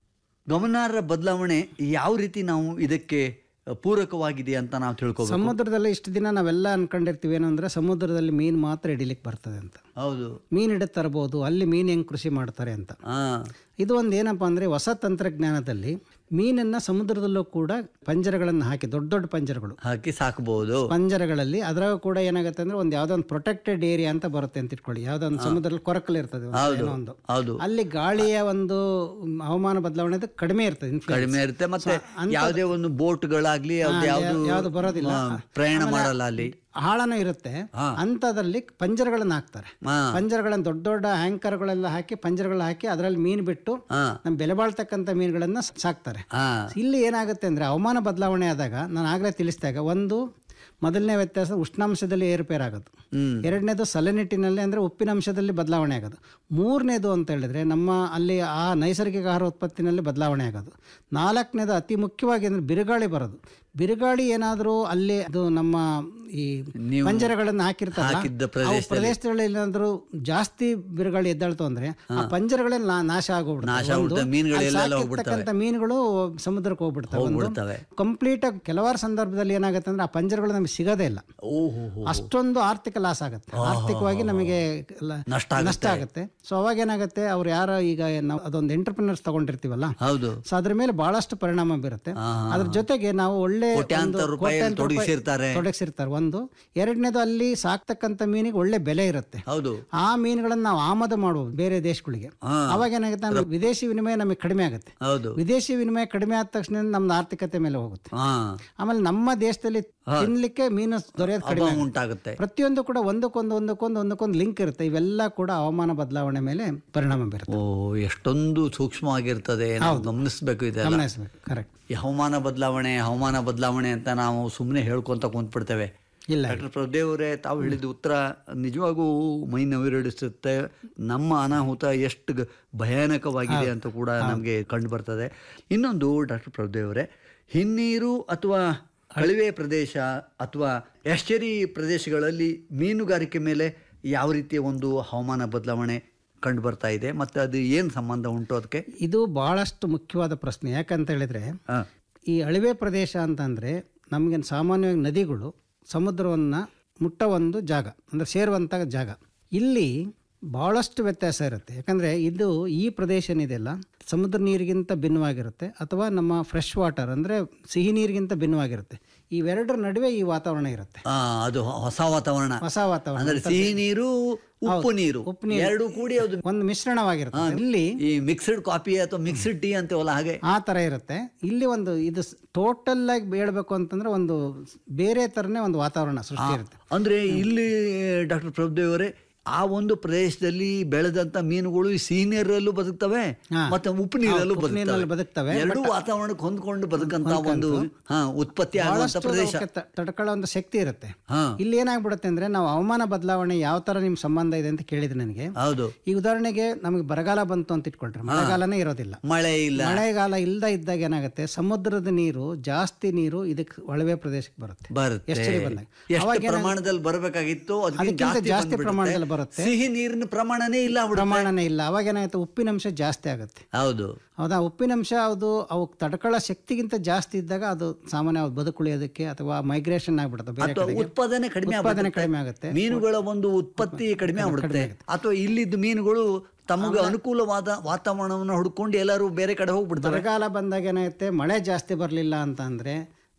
ಗಮನಾರ್ಹ ಬದಲಾವಣೆ ಯಾವ ರೀತಿ ನಾವು ಇದಕ್ಕೆ ಪೂರಕವಾಗಿದೆ ಅಂತ ನಾವು ತಿಳ್ಕೊಬೇಕು ಸಮುದ್ರದಲ್ಲಿ ಇಷ್ಟು ದಿನ ನಾವೆಲ್ಲ ಅನ್ಕೊಂಡಿರ್ತೀವಿ ಏನು ಅಂದ್ರೆ ಸಮುದ್ರದಲ್ಲಿ ಮೀನು ಮಾತ್ರ ಹಿಡಿಲಿಕ್ಕೆ ಬರ್ತದೆ ಅಂತ ಹೌದು ಮೀನು ಹಿಡಿದು ತರ್ಬೋದು ಅಲ್ಲಿ ಮೀನು ಹೆಂಗೆ ಕೃಷಿ ಮಾಡ್ತಾರೆ ಅಂತ ಆ ಇದು ಒಂದು ಏನಪ್ಪ ಅಂದರೆ ಹೊಸ ತಂತ್ರಜ್ಞಾನದಲ್ಲಿ ಮೀನನ್ನು ಸಮುದ್ರದಲ್ಲೂ ಕೂಡ ಪಂಜರಗಳನ್ನು ಹಾಕಿ ದೊಡ್ಡ ದೊಡ್ಡ ಪಂಜರಗಳು ಹಾಕಿ ಸಾಕಬಹುದು ಪಂಜರಗಳಲ್ಲಿ ಅದರಾಗ ಕೂಡ ಏನಾಗುತ್ತೆ ಅಂದ್ರೆ ಒಂದು ಯಾವುದೋ ಒಂದು ಪ್ರೊಟೆಕ್ಟೆಡ್ ಏರಿಯಾ ಅಂತ ಬರುತ್ತೆ ಅಂತ ಇಟ್ಕೊಳ್ಳಿ ಯಾವುದೋ ಒಂದು ಸಮುದ್ರದಲ್ಲಿ ಕೊರಕಲ್ ಇರ್ತದೆ ಒಂದು ಹೌದು ಏನೋ ಒಂದು ಹೌದು ಅಲ್ಲಿ ಗಾಳಿಯ ಒಂದು ಮ್, ಹವಾಮಾನ ಬದಲಾವಣೆ ಅದು ಕಡಿಮೆ ಇರ್ತದೆ influence. ಕಡಿಮೆ ಇರುತ್ತೆ ಮತ್ತೆ ಯಾವುದೇ ಒಂದು ಬೋಟ್ಗಳಾಗ್ಲಿ ಯಾವ್ದು ಯಾವ್ದು ಯಾವ್ದು ಬರೋದಿಲ್ಲ. ಆ, ಪ್ರಯಾಣ ಮಾಡಲ್ಲ ಅಲ್ಲಿ ಆಳನೂ ಇರುತ್ತೆ ಅಂಥದ್ರಲ್ಲಿ ಪಂಜರಗಳನ್ನು ಹಾಕ್ತಾರೆ ಹಾ ಪಂಜರಗಳನ್ನು ದೊಡ್ಡ ದೊಡ್ಡ ಆಂಕರ್ಗಳೆಲ್ಲ ಹಾಕಿ ಪಂಜರಗಳು ಹಾಕಿ ಅದರಲ್ಲಿ ಮೀನು ಬಿಟ್ಟು ಹಾ ನಮ್ಮ ಬೆಲೆ ಬಾಳ್ತಕ್ಕಂಥ ಮೀನುಗಳನ್ನು ಸಾಕ್ತಾರೆ ಹಾ ಇಲ್ಲಿ ಏನಾಗುತ್ತೆ ಅಂದರೆ ಹವಾಮಾನ ಬದಲಾವಣೆ ಆದಾಗ ನಾನು ಆಗಲೇ ತಿಳಿಸಿದಾಗ ಒಂದು ಮೊದಲನೇ ವ್ಯತ್ಯಾಸ ಉಷ್ಣಾಂಶದಲ್ಲಿ ಏರುಪೇರು ಆಗೋದು ಹ್ಮ್ ಎರಡನೇದು ಸಲನಿಟ್ಟಿನಲ್ಲಿ ಅಂದರೆ ಉಪ್ಪಿನಂಶದಲ್ಲಿ ಬದಲಾವಣೆ ಆಗೋದು ಮೂರನೇದು ಅಂತ ಹೇಳಿದ್ರೆ ನಮ್ಮ ಅಲ್ಲಿ ಆ ನೈಸರ್ಗಿಕ ಆಹಾರ ಉತ್ಪತ್ತಿನಲ್ಲಿ ಬದಲಾವಣೆ ಆಗೋದು ನಾಲ್ಕನೇದು ಅತಿ ಮುಖ್ಯವಾಗಿ ಅಂದರೆ ಬಿರುಗಾಳಿ ಬರೋದು ಬಿರುಗಾಳಿ ಏನಾದರೂ ಅಲ್ಲಿ ಅದು ನಮ್ಮ ಈ ನೀವು ಪಂಜರಗಳನ್ನು ಹಾಕಿರ್ತಾರಲ್ಲ ಹಾಕಿದ್ದ ಅವು ಪ್ರದೇಶದಲ್ಲಿ ಪ್ರದೇಶಗಳಲ್ಲಿ ಏನಾದರೂ ಜಾಸ್ತಿ ಬಿರುಗಾಳಿ ಎದ್ದಾಳ್ತು ಅಂದ್ರೆ ಆ ಪಂಜರಗಳೇ ನಾ- ನಾಶ ಆಗೋಗ್ಬಿಡುತ್ತೆ ನಾಶ ಆಗ್ಬಿಡುತ್ತೆ, ಮೀನುಗಳೆಲ್ಲ ಸಾಕಿರ್ತಕ್ಕಂಥ ಮೀನುಗಳು ಸಮುದ್ರಕ್ಕೆ ಹೋಗ್ಬಿಡ್ತವೆ ಒಂದು ಹೋಗ್ಬಿಡ್ತವೆ ಕಂಪ್ಲೀಟ್ ಆಗಿ ಕೆಲವಾರು ಸಂದರ್ಭದಲ್ಲಿ ಏನಾಗುತ್ತೆ ಅಂದ್ರೆ ಆ ಪಂಜರಗಳು ನಮಗೆ ಸಿಗೋದೇ ಇಲ್ಲ ಓಹೋ ಅಷ್ಟೊಂದು ಆರ್ಥಿಕ ಲಾಸ್ ಆಗುತ್ತೆ ಆರ್ಥಿಕವಾಗಿ ನಮಗೆ ಲ- ನಷ್ಟ ಆಗುತ್ತೆ. ನಷ್ಟ ಆಗುತ್ತೆ ಸೊ ಅವಾಗ ಏನಾಗುತ್ತೆ ಅವ್ರು ಯಾರೋ ಈಗ ನಾವು ಅದೊಂದು ಎಂಟರ್ಪ್ರಿನರ್ಸ್ ತಗೊಂಡಿರ್ತೀವಲ್ಲ ಹೌದು ಸೊ ಅದ್ರ ಮೇಲೆ ಬಹಳಷ್ಟು ಪರಿಣಾಮ ಬೀರುತ್ತೆ ಅದ್ರ ಜೊತೆಗೆ ನಾವು ಒಳ್ಳೆ ಕೋಟ್ಯಾಂತರ ಒಂದು ರೂಪಾಯಿ ಕೋಟ್ಯಾಂತರ ರೂಪಾಯಿ ತೊಡಗಿಸಿರ್ತಾರೆ. ತೊಡಗಿಸಿರ್ತಾರೆ ಒಂದು ಎರಡನೇದು ಅಲ್ಲಿ ಸಾಕ್ತಕ್ಕಂಥ ಮೀನಿಗೆ ಒಳ್ಳೆ ಬೆಲೆ ಇರುತ್ತೆ ಹೌದು ಆ ಮೀನುಗಳನ್ನ ನಾವು ಆಮದು ಮಾಡಬಹುದು ಬೇರೆ ದೇಶಗಳಿಗೆ ಹಾ. ಅವಾಗ ಏನಾಗುತ್ತೆ ಅಂದ್ರೆ ವಿದೇಶಿ ವಿನಿಮಯ ನಮಗೆ ಕಡಿಮೆ ಆಗುತ್ತೆ ಹೌದು ವಿದೇಶಿ ವಿನಿಮಯ ಕಡಿಮೆ ಆದ ತಕ್ಷಣ ನಮ್ಮ ಆರ್ಥಿಕತೆ ಮೇಲೆ ಹೋಗುತ್ತೆ ಹಾ ಆಮೇಲೆ ನಮ್ಮ ದೇಶದಲ್ಲಿ ತಿನ್ಲಿಕ್ಕೆ ಮೀನು ದೊರೆಯೋದು ಕಡಿಮೆ ಅಭಾವ ಆಗುತ್ತೆ. ಉಂಟಾಗುತ್ತೆ ಪ್ರತಿಯೊಂದು ಕೂಡ ಒಂದಕ್ಕೊಂದು ಒಂದಕ್ಕೊಂದು ಒಂದಕ್ಕೊಂದು ಲಿಂಕ್ ಇರುತ್ತೆ ಇವೆಲ್ಲ ಕೂಡ ಹವಾಮಾನ ಬದಲಾವಣೆ ಮೇಲೆ ಪರಿಣಾಮ ಬೀರುತ್ತೆ ಓ ಎಷ್ಟೊಂದು ಸೂಕ್ಷ್ಮವಾಗಿರ್ತದೆ ನಾವು ಗಮನಿಸ್ಬೇಕು ಇದೆಲ್ಲ ಗಮನಿಸಬೇಕು ಕರೆಕ್ಟ್ ಈ ಹವಾಮಾನ ಬದಲಾವಣೆ ಹವಾಮಾನ ಬದಲಾವಣೆ ಅಂತ ನಾವು ಸುಮ್ಮನೆ ಹೇಳ್ಕೊಂತ ಕುಂತ್ಬಿಡ್ತೇವೆ ಇಲ್ಲ ಡಾಕ್ಟರ್ ಪ್ರಭುದೇವರೇ ತಾವು ಹೇಳಿದ ಉತ್ತರ ನಿಜವಾಗೂ ಮೈ ನವಿರಡಿಸುತ್ತೆ ನಮ್ಮ ಅನಾಹುತ ಎಷ್ಟು ಗ- ಭಯಾನಕವಾಗಿದೆ ಅಂತ ಕೂಡ ನಮಗೆ ಕಂಡು ಬರ್ತದೆ ಇನ್ನೊಂದು ಡಾಕ್ಟರ್ ಪ್ರಭುದೇವರೇ ಹಿನ್ನೀರು ಅಥವಾ ಕಣಿವೆ ಪ್ರದೇಶ ಅಥವಾ ಎಸ್ಟೇರಿ ಪ್ರದೇಶಗಳಲ್ಲಿ ಮೀನುಗಾರಿಕೆ ಮೇಲೆ ಯಾವ ರೀತಿಯ ಒಂದು ಹವಾಮಾನ ಬದಲಾವಣೆ ಕಂಡು ಬರ್ತಾ ಇದೆ ಮತ್ತು ಅದು ಏನು ಸಂಬಂಧ ಉಂಟು ಅದಕ್ಕೆ ಇದು ಬಹಳಷ್ಟು ಮುಖ್ಯವಾದ ಪ್ರಶ್ನೆ ಯಾಕಂತ ಹೇಳಿದ್ರೆ ಹಾ. ಈ ಅಳಿವೆ ಪ್ರದೇಶ ಅಂತಂದ್ರೆ ನಮಗೆ ಸಾಮಾನ್ಯವಾಗಿ ನದಿಗಳು ಸಮುದ್ರವನ್ನು ಮುಟ್ಟ ಒಂದು ಜಾಗ ಅಂದರೆ ಸೇರುವಂಥ ಜಾಗ ಇಲ್ಲಿ ಭಾಳಷ್ಟು ವ್ಯತ್ಯಾಸ ಇರುತ್ತೆ ಯಾಕಂದರೆ ಇದು ಈ ಪ್ರದೇಶ ಏನಿದೆಯಲ್ಲ ಸಮುದ್ರ ನೀರಿಗಿಂತ ಭಿನ್ನವಾಗಿರುತ್ತೆ ಅಥವಾ ನಮ್ಮ ಫ್ರೆಶ್ ವಾಟರ್ ಅಂದರೆ ಸಿಹಿ ನೀರಿಗಿಂತ ಭಿನ್ನವಾಗಿರುತ್ತೆ ಇವೆರಡರ ನಡುವೆ ಈ ವಾತಾವರಣ ಇರುತ್ತೆ ಆ, ಅದು ಹೊಸ ವಾತಾವರಣ ಹೊಸ ವಾತಾವರಣ ಅಂದ್ರೆ ಸಿಹಿ ನೀರು ಉಪ್ಪು ನೀರು ಉಪ್ಪು ನೀರು. ಎರಡು ಕೂಡಿ ಅದು ಒಂದು ಮಿಶ್ರಣವಾಗಿರುತ್ತೆ ಇಲ್ಲಿ ಈ ಮಿಕ್ಸ್ಡ್ ಕಾಫಿ ಅಥವಾ ಮಿಕ್ಸ್ಡ್ ಟೀ ಅಂತೀವಲ್ಲ ಹಾಗೆ ಆ ಥರ ಇರುತ್ತೆ ಇಲ್ಲಿ ಒಂದು ಇದು ಟೋಟಲ್ ಆಗಿ ಹೇಳ್ಬೇಕು ಅಂತಂದ್ರೆ ಒಂದು ಬೇರೆ ಥರನೇ ಒಂದು ವಾತಾವರಣ ಸೃಷ್ಟಿ ಇರುತ್ತೆ ಅಂದ್ರೆ ಇಲ್ಲಿ ಡಾಕ್ಟರ್ ಪ್ರಭುದೇವರೇ ಆ ಒಂದು ಪ್ರದೇಶದಲ್ಲಿ ಬೆಳೆದಂತ ಮೀನುಗಳು ಈ ಸಿಹಿ ನೀರಲ್ಲೂ ಬದುಕ್ತವೆ ಹಾ. ಮತ್ತೆ ಉಪ್ಪು ನೀರಲ್ಲೂ ಉಪ್ಪು ನೀರಲ್ಲಿ ಬದುಕ್ತವೆ. ಎರಡೂ ವಾತಾವರಣಕ್ಕೆ ಹೊಂದ್ಕೊಂಡು ಬದುಕಂತ ಒಂದು ಹಾ ಉತ್ಪತ್ತಿ ಆಗುವಂತ ಬಹಳಷ್ಟು ಪ್ರದೇಶ ಅವಕ್ಕೆ ತ- ತಡ್ಕೊಳ್ಳೋ ಒಂದು ಶಕ್ತಿ ಇರುತ್ತೆ ಹಾ ಇಲ್ಲಿ ಏನಾಗ್ಬಿಡುತ್ತೆ ಅಂದ್ರೆ ನಾವು ಹವಾಮಾನ ಬದಲಾವಣೆ ಯಾವ ತರ ನಿಮ್ ಸಂಬಂಧ ಇದೆ ಅಂತ ಕೇಳಿದ್ರೆ ನನಗೆ ಹೌದು ಈ ಉದಾಹರಣೆಗೆ ನಮಗೆ ಬರಗಾಲ ಬಂತು ಅಂತ ಇಟ್ಕೊಳ್ರಿ ಮಳೆಗಾಲನೇ ಇರೋದಿಲ್ಲ ಮಳೆ ಇಲ್ಲ ಮಳೆಗಾಲ ಇಲ್ದ ಇದ್ದಾಗ ಏನಾಗುತ್ತೆ ಸಮುದ್ರದ ನೀರು ಜಾಸ್ತಿ ನೀರು ಇದಕ್ಕೆ ಒಳವೆ ಪ್ರದೇಶಕ್ಕೆ ಬರುತ್ತೆ ಬರುತ್ತೆ ಎಷ್ಟಡಿ ಬಂದಾಗ ಎಷ್ಟು ಪ್ರಮಾಣದಲ್ಲಿ ಬರಬೇಕಾಗಿತ್ತು ಅದಕ್ಕಿಂತ ಅದಕ್ಕಿಂತ ಜಾಸ್ತಿ ಜಾಸ್ತಿ ಬಂದ್ಬಿಡುತ್ತೆ. ಪ್ರಮಾಣದಲ್ಲಿ ಬರುತ್ತೆ. ಸಿಹಿ ನೀರಿನ ಪ್ರಮಾಣನೇ ಇಲ್ಲ ಆಗ್ಬಿಡುತ್ತೆ. ಪ್ರಮಾಣನೇ ಇಲ್ಲ ಅವಾಗ ಏನಾಗುತ್ತೆ ಉಪ್ಪಿನಂಶ ಜಾಸ್ತಿ ಆಗುತ್ತೆ ಹೌದು ಹೌದಾ ಉಪ್ಪಿನಂಶ ಅದು ಅವು ತಡ್ಕೊಳ್ಳೋ ಶಕ್ತಿಗಿಂತ ಜಾಸ್ತಿ ಇದ್ದಾಗ ಅದು ಸಾಮಾನ್ಯ ಅವ್ರು ಬದುಕುಳಿಯೋದಕ್ಕೆ ಅಥವಾ ಮೈಗ್ರೇಷನ್ ಆಗ್ಬಿಡುತ್ತೆ ಬೇರೆ ಅಥವಾ ಕಡೆಗೆ ಉತ್ಪಾದನೆ ಕಡಿಮೆ ಉತ್ಪಾದನೆ ಆಗ್ಬಿಡುತ್ತೆ. ಕಡಿಮೆ ಆಗುತ್ತೆ ಮೀನುಗಳ ಒಂದು ಉತ್ಪತ್ತಿ ಕಡಿಮೆ ಆಗ್ಬಿಡುತ್ತೆ ಅಥವಾ ಇಲ್ಲಿದ್ದ ಮೀನುಗಳು ತಮಗೆ ಅನುಕೂಲವಾದ ವಾತಾವರಣವನ್ನು ಹುಡ್ಕೊಂಡು ಎಲ್ಲರೂ ಬೇರೆ ಕಡೆ ಹೋಗ್ಬಿಡ್ತಾರೆ ಬರಗಾಲ ಬಂದಾಗ ಏನಾಗುತ್ತೆ ಮಳೆ ಜಾಸ್ತಿ ಬರಲಿಲ್ಲ ಅಂತ ಅಂದ್ರೆ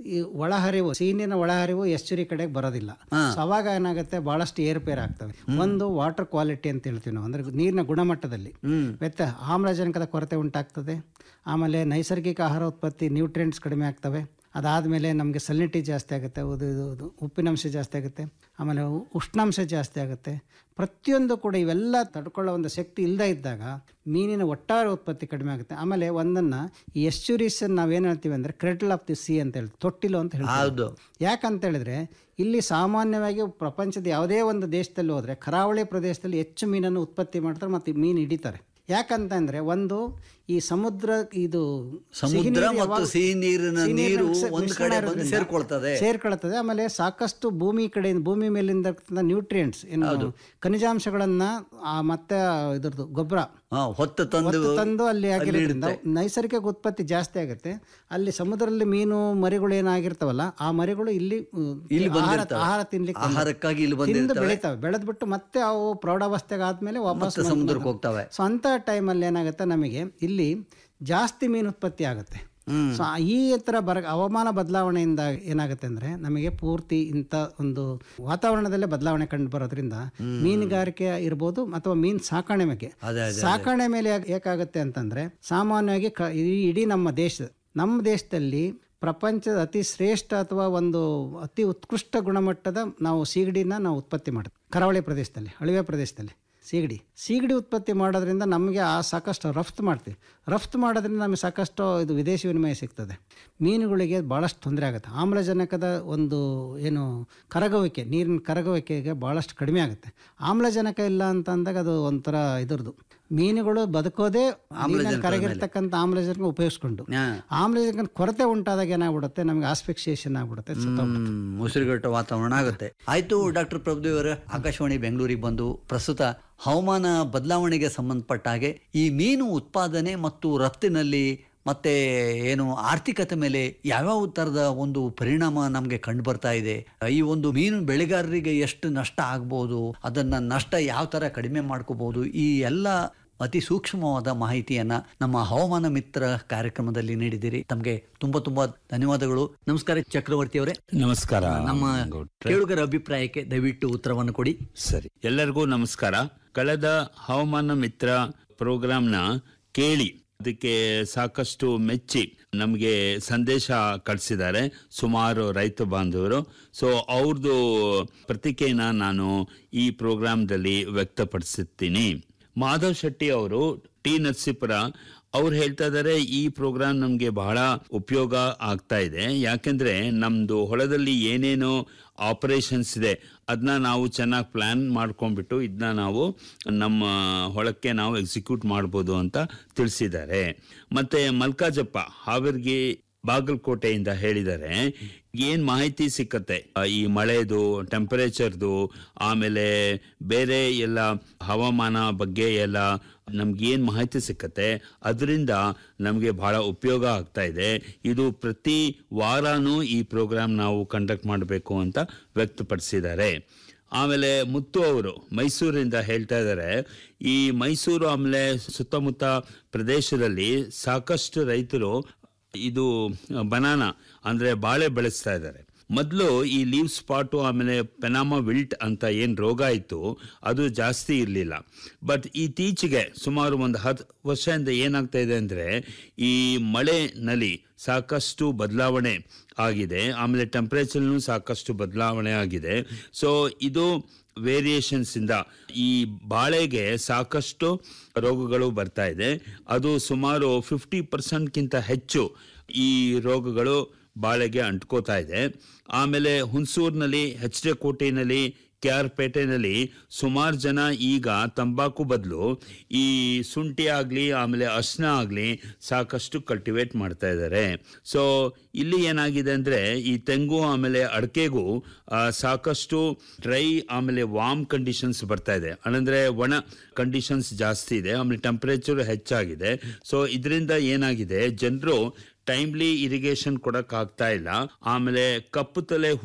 ಈ ಒಳಹರಿವು ಸೀನಿನ ಒಳಹರಿವು ಎಸ್ಚುರಿ ಕಡೆಗೆ ಬರೋದಿಲ್ಲ ಸೊ ಅವಾಗ ಏನಾಗುತ್ತೆ ಬಹಳಷ್ಟು ಏರುಪೇರು ಆಗ್ತವೆ ಒಂದು ವಾಟರ್ ಕ್ವಾಲಿಟಿ ಅಂತ ಹೇಳ್ತೀವಿ ನಾವು ಅಂದ್ರೆ ನೀರಿನ ಗುಣಮಟ್ಟದಲ್ಲಿ ವ್ಯತ್ಯ ಆಮ್ಲಜನಕದ ಕೊರತೆ ಉಂಟಾಗ್ತದೆ ಆಮೇಲೆ ನೈಸರ್ಗಿಕ ಆಹಾರ ಉತ್ಪತ್ತಿ ನ್ಯೂಟ್ರಿಯೆಂಟ್ಸ್ ಕಡಿಮೆ ಆಗ್ತವೆ ಅದಾದಮೇಲೆ ನಮಗೆ ಸಲಿನಿಟಿ ಜಾಸ್ತಿ ಆಗುತ್ತೆ ಅದು ಇದು ಇದು ಉಪ್ಪಿನಂಶ ಜಾಸ್ತಿ ಆಗುತ್ತೆ ಆಮೇಲೆ ಉ- ಉಷ್ಣಾಂಶ ಜಾಸ್ತಿ ಆಗುತ್ತೆ ಪ್ರತಿಯೊಂದು ಕೂಡ ಇವೆಲ್ಲ ತಡ್ಕೊಳ್ಳೋ ಒಂದು ಶಕ್ತಿ ಇಲ್ಲದೇ ಇದ್ದಾಗ ಮೀನಿನ ಒಟ್ಟಾರೆ ಉತ್ಪತ್ತಿ ಕಡಿಮೆ ಆಗುತ್ತೆ ಆಮೇಲೆ ಒಂದನ್ನು ಈ ಎಸ್ಚುರೀಸ್ ನಾವೇನು ಹೇಳ್ತೀವಿ ಅಂದರೆ ಕ್ರೆಡಲ್ ಆಫ್ ದಿ ಸಿ ಅಂತ ಹೇಳ್ತೀವಿ ತೊಟ್ಟಿಲು ಅಂತ ಹೇಳ್ತೀವಿ ಹೌದು ಯಾಕಂತ ಹೇಳಿದ್ರೆ ಇಲ್ಲಿ ಸಾಮಾನ್ಯವಾಗಿ ಪ್ರಪಂಚದ ಯಾವುದೇ ಒಂದು ದೇಶದಲ್ಲಿ ಹೋದರೆ ಕರಾವಳಿ ಪ್ರದೇಶದಲ್ಲಿ ಹೆಚ್ಚು ಮೀನನ್ನು ಉತ್ಪತ್ತಿ ಮಾಡ್ತಾರೆ ಮತ್ತು ಮೀನು ಹಿಡಿತಾರೆ ಯಾಕಂತಂದ್ರೆ ಒಂದು ಈ ಸಮುದ್ರ ಇದು ಸಿಹಿ ಸಮುದ್ರ ನೀರು ಮತ್ತು ಯಾವಾಗ- ಸಿಹಿ ನೀರಿನ ಸಿಹಿ ನೀರಿನ ನೀರು ಮಿಶ್ರ- ಒಂದು ಮಿಶ್ರಣ ಕಡೆ ಬಂದು ಇರೋದ್ರಿಂದ ಸೇರ್ಕೊಳ್ತದೆ ಸೇರ್ಕೊಳ್ತದೆ ಆಮೇಲೆ ಸಾಕಷ್ಟು ಭೂಮಿ ಕಡೆಯಿಂದ ಭೂಮಿ ಮೇಲಿಂದ ನ್ಯೂಟ್ರಿಯೆಂಟ್ಸ್ ಏನು ಖನಿಜಾಂಶಗಳನ್ನ ಆ, ಮತ್ತೆ ಇದ್ರದ್ದು ಗೊಬ್ಬರ ಹಾ, ಹೊತ್ತು ತಂದು ಹೊತ್ತು ತಂದು ಅಲ್ಲಿ ಆಗಿರೋದ್ರಿಂದ ಇಡುತ್ತೆ. ನೈಸರ್ಗಿಕ ಉತ್ಪತ್ತಿ ಜಾಸ್ತಿ ಆಗುತ್ತೆ ಅಲ್ಲಿ ಸಮುದ್ರದಲ್ಲಿ ಮೀನು ಮರಿಗಳು ಏನಾಗಿರ್ತಾವಲ್ಲ ಆ ಮರಿಗಳು ಇಲ್ಲಿ ಉಮ್, ಇಲ್ಲಿ ಆಹಾರ ಬಂದಿರ್ತವೆ. ಆಹಾರ ತಿನ್ಲಿಕ್ಕೆ ಬಂದಿರ್ತವೆ. ಆಹಾರಕ್ಕಾಗಿ ಇಲ್ಲಿ ತಿಂದು ಬಂದಿರ್ತವೆ. ಬೆಳಿತಾವೆ ಬೆಳೆದ್ಬಿಟ್ಟು ಮತ್ತೆ ಅವು ಪ್ರೌಢಾವಸ್ಥೆಗೆ ಆದ್ಮೇಲೆ ವಾಪಸ್ ಮತ್ತೆ ಬಂದು- ಸಮುದ್ರಕ್ಕೆ ಹೋಗ್ತವೆ. ಸೊ ಅಂಥ ಟೈಮಲ್ಲಿ ಏನಾಗುತ್ತೆ ನಮಗೆ ಇಲ್ಲಿ ಜಾಸ್ತಿ ಮೀನು ಉತ್ಪತ್ತಿ ಆಗುತ್ತೆ ಸೊ ಈ ಥರ ಬರ ಹವಾಮಾನ ಬದಲಾವಣೆಯಿಂದ ಏನಾಗುತ್ತೆ ಅಂದರೆ ನಮಗೆ ಪೂರ್ತಿ ಇಂಥ ಒಂದು ವಾತಾವರಣದಲ್ಲೇ ಬದಲಾವಣೆ ಕಂಡು ಬರೋದ್ರಿಂದ ಮೀನುಗಾರಿಕೆ ಇರ್ಬೋದು ಅಥವಾ ಮೀನು ಸಾಕಣೆ ಮೇಲೆ ಅದೇ, ಅದೇ, ಸಾಕಣೆ ಮೇಲೆ ಯಾಕ್- ಏಕಾಗುತ್ತೆ ಅಂತಂದರೆ ಸಾಮಾನ್ಯವಾಗಿ ಕ ಈ- ಇಡೀ ನಮ್ಮ ದೇಶ ನಮ್ಮ ದೇಶದಲ್ಲಿ ಪ್ರಪಂಚದ ಅತಿ ಶ್ರೇಷ್ಠ ಅಥವಾ ಒಂದು ಅತಿ ಉತ್ಕೃಷ್ಟ ಗುಣಮಟ್ಟದ ನಾವು ಸೀಗಡಿನ ನಾವು ಉತ್ಪತ್ತಿ ಮಾಡ್ತೀವಿ ಕರಾವಳಿ ಪ್ರದೇಶದಲ್ಲಿ ಅಳಿವೆ ಪ್ರದೇಶದಲ್ಲಿ ಸೀಗಡಿ ಸೀಗಡಿ ಉತ್ಪತ್ತಿ ಮಾಡೋದ್ರಿಂದ ನಮಗೆ ಆ ಸಾಕಷ್ಟು ರಫ್ತು ಮಾಡ್ತೀವಿ ರಫ್ತು ಮಾಡೋದ್ರಿಂದ ನಮಗೆ ಸಾಕಷ್ಟು ಇದು ವಿದೇಶಿ ವಿನಿಮಯ ಸಿಗ್ತದೆ ಮೀನುಗಳಿಗೆ ಭಾಳಷ್ಟು ತೊಂದರೆ ಆಗುತ್ತೆ ಆಮ್ಲಜನಕದ ಒಂದು ಏನು ಕರಗುವಿಕೆ ನೀರಿನ ಕರಗುವಿಕೆಗೆ ಭಾಳಷ್ಟು ಕಡಿಮೆ ಆಗುತ್ತೆ ಆಮ್ಲಜನಕ ಇಲ್ಲ ಅಂತ ಅಂದಾಗ ಅದು ಒಂಥರ ಇದ್ರದ್ದು ಮೀನುಗಳು ಬದುಕೋದೇ ನೀರಿನಲ್ಲಿ ಕರಗಿರ್ತಕ್ಕಂಥ ಆಮ್ಲಜನಕ ಉಪಯೋಗಿಸ್ಕೊಂಡು ಹಾ. ಆಮ್ಲಜನಕ ಕೊರತೆ ಉಂಟಾದಾಗ ಏನಾಗ್ಬಿಡುತ್ತೆ ನಮಗೆ ಆಸ್ಫಿಕ್ಸಿಯೇಷನ್ ಆಗ್ಬಿಡುತ್ತೆ ಸತ್ತೋಗ್ಬಿಡುತ್ತೆ ಹ್ಮ್, ಉಸಿರುಗಟ್ಟ ವಾತಾವರಣ ಆಗುತ್ತೆ ಆಯ್ತು ಡಾಕ್ಟರ್ ಪ್ರಭುದೇವ್ ಅವರೇ ಆಕಾಶವಾಣಿ ಬೆಂಗಳೂರಿಗೆ ಬಂದು ಪ್ರಸ್ತುತ ಹವಾಮಾನ ಬದಲಾವಣೆಗೆ ಸಂಬಂಧಪಟ್ಟ ಹಾಗೆ ಈ ಮೀನು ಉತ್ಪಾದನೆ ಮತ್ತು ರಫ್ತಿನಲ್ಲಿ ಮತ್ತೆ ಏನು ಆರ್ಥಿಕತೆ ಮೇಲೆ ಯಾವ್ಯಾವ ಥರದ ಒಂದು ಪರಿಣಾಮ ನಮಗೆ ಕಂಡು ಬರ್ತಾ ಇದೆ ಈ ಒಂದು ಮೀನು ಬೆಳೆಗಾರರಿಗೆ ಎಷ್ಟು ನಷ್ಟ ಆಗ್ಬೋದು ಅದನ್ನ ನಷ್ಟ ಯಾವ ಥರ ಕಡಿಮೆ ಮಾಡ್ಕೋಬಹುದು ಈ ಎಲ್ಲ ಅತಿ ಸೂಕ್ಷ್ಮವಾದ ಮಾಹಿತಿಯನ್ನ ನಮ್ಮ ಹವಾಮಾನ ಮಿತ್ರ ಕಾರ್ಯಕ್ರಮದಲ್ಲಿ ನೀಡಿದ್ದೀರಿ ತಮಗೆ ತುಂಬಾ ತುಂಬಾ ಧನ್ಯವಾದಗಳು ನಮಸ್ಕಾರ ಚಕ್ರವರ್ತಿ ಅವರೇ ನಮಸ್ಕಾರ ನಮ್ಮ ಗೌಡ್ರೆ. ಕೇಳುಗರ ಅಭಿಪ್ರಾಯಕ್ಕೆ ದಯವಿಟ್ಟು ಉತ್ತರವನ್ನು ಕೊಡಿ ಸರಿ ಎಲ್ಲರಿಗೂ ನಮಸ್ಕಾರ ಕಳೆದ ಹವಾಮಾನ ಮಿತ್ರ ಪ್ರೋಗ್ರಾಂನ ಕೇಳಿ ಅದಕ್ಕೆ ಸಾಕಷ್ಟು ಮೆಚ್ಚಿ ನಮಗೆ ಸಂದೇಶ ಕಳಿಸಿದ್ದಾರೆ ಸುಮಾರು ರೈತ ಬಾಂಧವರು ಸೊ ಅವ್ರದ್ದು ಪ್ರತಿಕೆಯನ್ನ ನಾನು ಈ ಪ್ರೋಗ್ರಾಂದಲ್ಲಿ ವ್ಯಕ್ತಪಡಿಸುತ್ತೀನಿ ಮಾಧವ್ ಶೆಟ್ಟಿ ಅವರು ಟಿ ನರಸೀಪುರ ಅವ್ರು ಹೇಳ್ತಾ ಇದ್ದಾರೆ ಈ ಪ್ರೋಗ್ರಾಮ್ ನಮಗೆ ಬಹಳ ಉಪಯೋಗ ಆಗ್ತಾ ಇದೆ ಯಾಕೆಂದ್ರೆ ನಮ್ದು ಹೊಲದಲ್ಲಿ ಏನೇನು ಆಪರೇಷನ್ಸ್ ಇದೆ ಅದನ್ನ ನಾವು ಚೆನ್ನಾಗಿ ಪ್ಲಾನ್ ಮಾಡ್ಕೊಂಡ್ಬಿಟ್ಟು ಇದನ್ನ ನಾವು ನಮ್ಮ ಹೊಳಕ್ಕೆ ನಾವು ಎಕ್ಸಿಕ್ಯೂಟ್ ಮಾಡ್ಬೋದು ಅಂತ ತಿಳಿಸಿದ್ದಾರೆ ಮತ್ತೆ ಮಲ್ಕಾಜಪ್ಪ ಹಾವೇರಿಗೆ ಬಾಗಲಕೋಟೆಯಿಂದ ಹೇಳಿದ್ದಾರೆ ಏನ್ ಮಾಹಿತಿ ಸಿಕ್ಕತ್ತೆ ಆ, ಈ ಮಳೆದು ಟೆಂಪರೇಚರ್ದು ಆಮೇಲೆ ಬೇರೆ ಎಲ್ಲ ಹವಾಮಾನ ಬಗ್ಗೆ ಎಲ್ಲ ನಮ್ಗೆ ಏನ್ ಮಾಹಿತಿ ಸಿಕ್ಕತ್ತೆ ಅದರಿಂದ ನಮಗೆ ಬಹಳ ಉಪಯೋಗ ಆಗ್ತಾ ಇದೆ ಇದು ಪ್ರತಿ ವಾರನೂ ಈ ಪ್ರೋಗ್ರಾಮ್ ನಾವು ಕಂಡಕ್ಟ್ ಮಾಡಬೇಕು ಅಂತ ವ್ಯಕ್ತಪಡಿಸಿದ್ದಾರೆ ಆಮೇಲೆ ಮುತ್ತು ಅವರು ಮೈಸೂರಿಂದ ಹೇಳ್ತಾ ಇದ್ದಾರೆ ಈ ಮೈಸೂರು ಆಮೇಲೆ ಸುತ್ತಮುತ್ತ ಪ್ರದೇಶದಲ್ಲಿ ಸಾಕಷ್ಟು ರೈತರು ಇದು ಬನಾನಾ ಅಂದ್ರೆ ಬಾಳೆ ಬೆಳೆಸ್ತಾ ಇದ್ದಾರೆ ಮೊದಲು ಈ ಲೀವ್ ಸ್ಪಾಟು ಆಮೇಲೆ ಪೆನಾಮ ವಿಲ್ಟ್ ಅಂತ ಏನು ರೋಗ ಇತ್ತು ಅದು ಜಾಸ್ತಿ ಇರಲಿಲ್ಲ ಬಟ್ ಇತ್ತೀಚೆಗೆ ಸುಮಾರು ಒಂದು ಹತ್ತು ವರ್ಷದಿಂದ ಏನಾಗ್ತಾ ಇದೆ ಅಂದರೆ ಈ ಮಳೆನಲ್ಲಿ ಸಾಕಷ್ಟು ಬದಲಾವಣೆ ಆಗಿದೆ ಆಮೇಲೆ ಟೆಂಪ್ರೇಚರ್ನು ಸಾಕಷ್ಟು ಬದಲಾವಣೆ ಆಗಿದೆ ಸೊ ಇದು ವೇರಿಯೇಷನ್ಸ್ ಇಂದ ಈ ಬಾಳೆಗೆ ಸಾಕಷ್ಟು ರೋಗಗಳು ಬರ್ತಾ ಇದೆ ಅದು ಸುಮಾರು ಫಿಫ್ಟಿ ಪರ್ಸೆಂಟ್ಗಿಂತ ಹೆಚ್ಚು ಈ ರೋಗಗಳು ಬಾಳೆಗೆ ಅಂಟ್ಕೋತಾ ಇದೆ ಆಮೇಲೆ ಹುಣಸೂರಿನಲ್ಲಿ ಎಚ್ ಡಿ ಕೋಟೆನಲ್ಲಿ ಕೆ ಆರ್ ಪೇಟೆನಲ್ಲಿ ಸುಮಾರು ಜನ ಈಗ ತಂಬಾಕು ಬದಲು ಈ ಶುಂಠಿ ಆಗಲಿ ಆಮೇಲೆ ಅರ್ಶನ ಆಗಲಿ ಸಾಕಷ್ಟು ಕಲ್ಟಿವೇಟ್ ಮಾಡ್ತಾ ಇದ್ದಾರೆ ಸೊ ಇಲ್ಲಿ ಏನಾಗಿದೆ ಅಂದರೆ ಈ ತೆಂಗು ಆಮೇಲೆ ಅಡಕೆಗೂ ಆ, ಸಾಕಷ್ಟು ಡ್ರೈ ಆಮೇಲೆ ವಾರ್ಮ್ ಕಂಡೀಷನ್ಸ್ ಬರ್ತಾ ಇದೆ ಅಂದರೆ ಒಣ ಕಂಡೀಷನ್ಸ್ ಜಾಸ್ತಿ ಇದೆ ಆಮೇಲೆ ಟೆಂಪರೇಚರ್ ಹೆಚ್ಚಾಗಿದೆ ಸೊ ಇದರಿಂದ ಏನಾಗಿದೆ ಜನರು ಟೈಮ್ಲಿ ಇರಿಗೇಷನ್ ಕೊಡಕ್ ಆಗ್ತಾ ಇಲ್ಲ ಆಮೇಲೆ ಕಪ್ಪು ತಲೆ ಹುಳು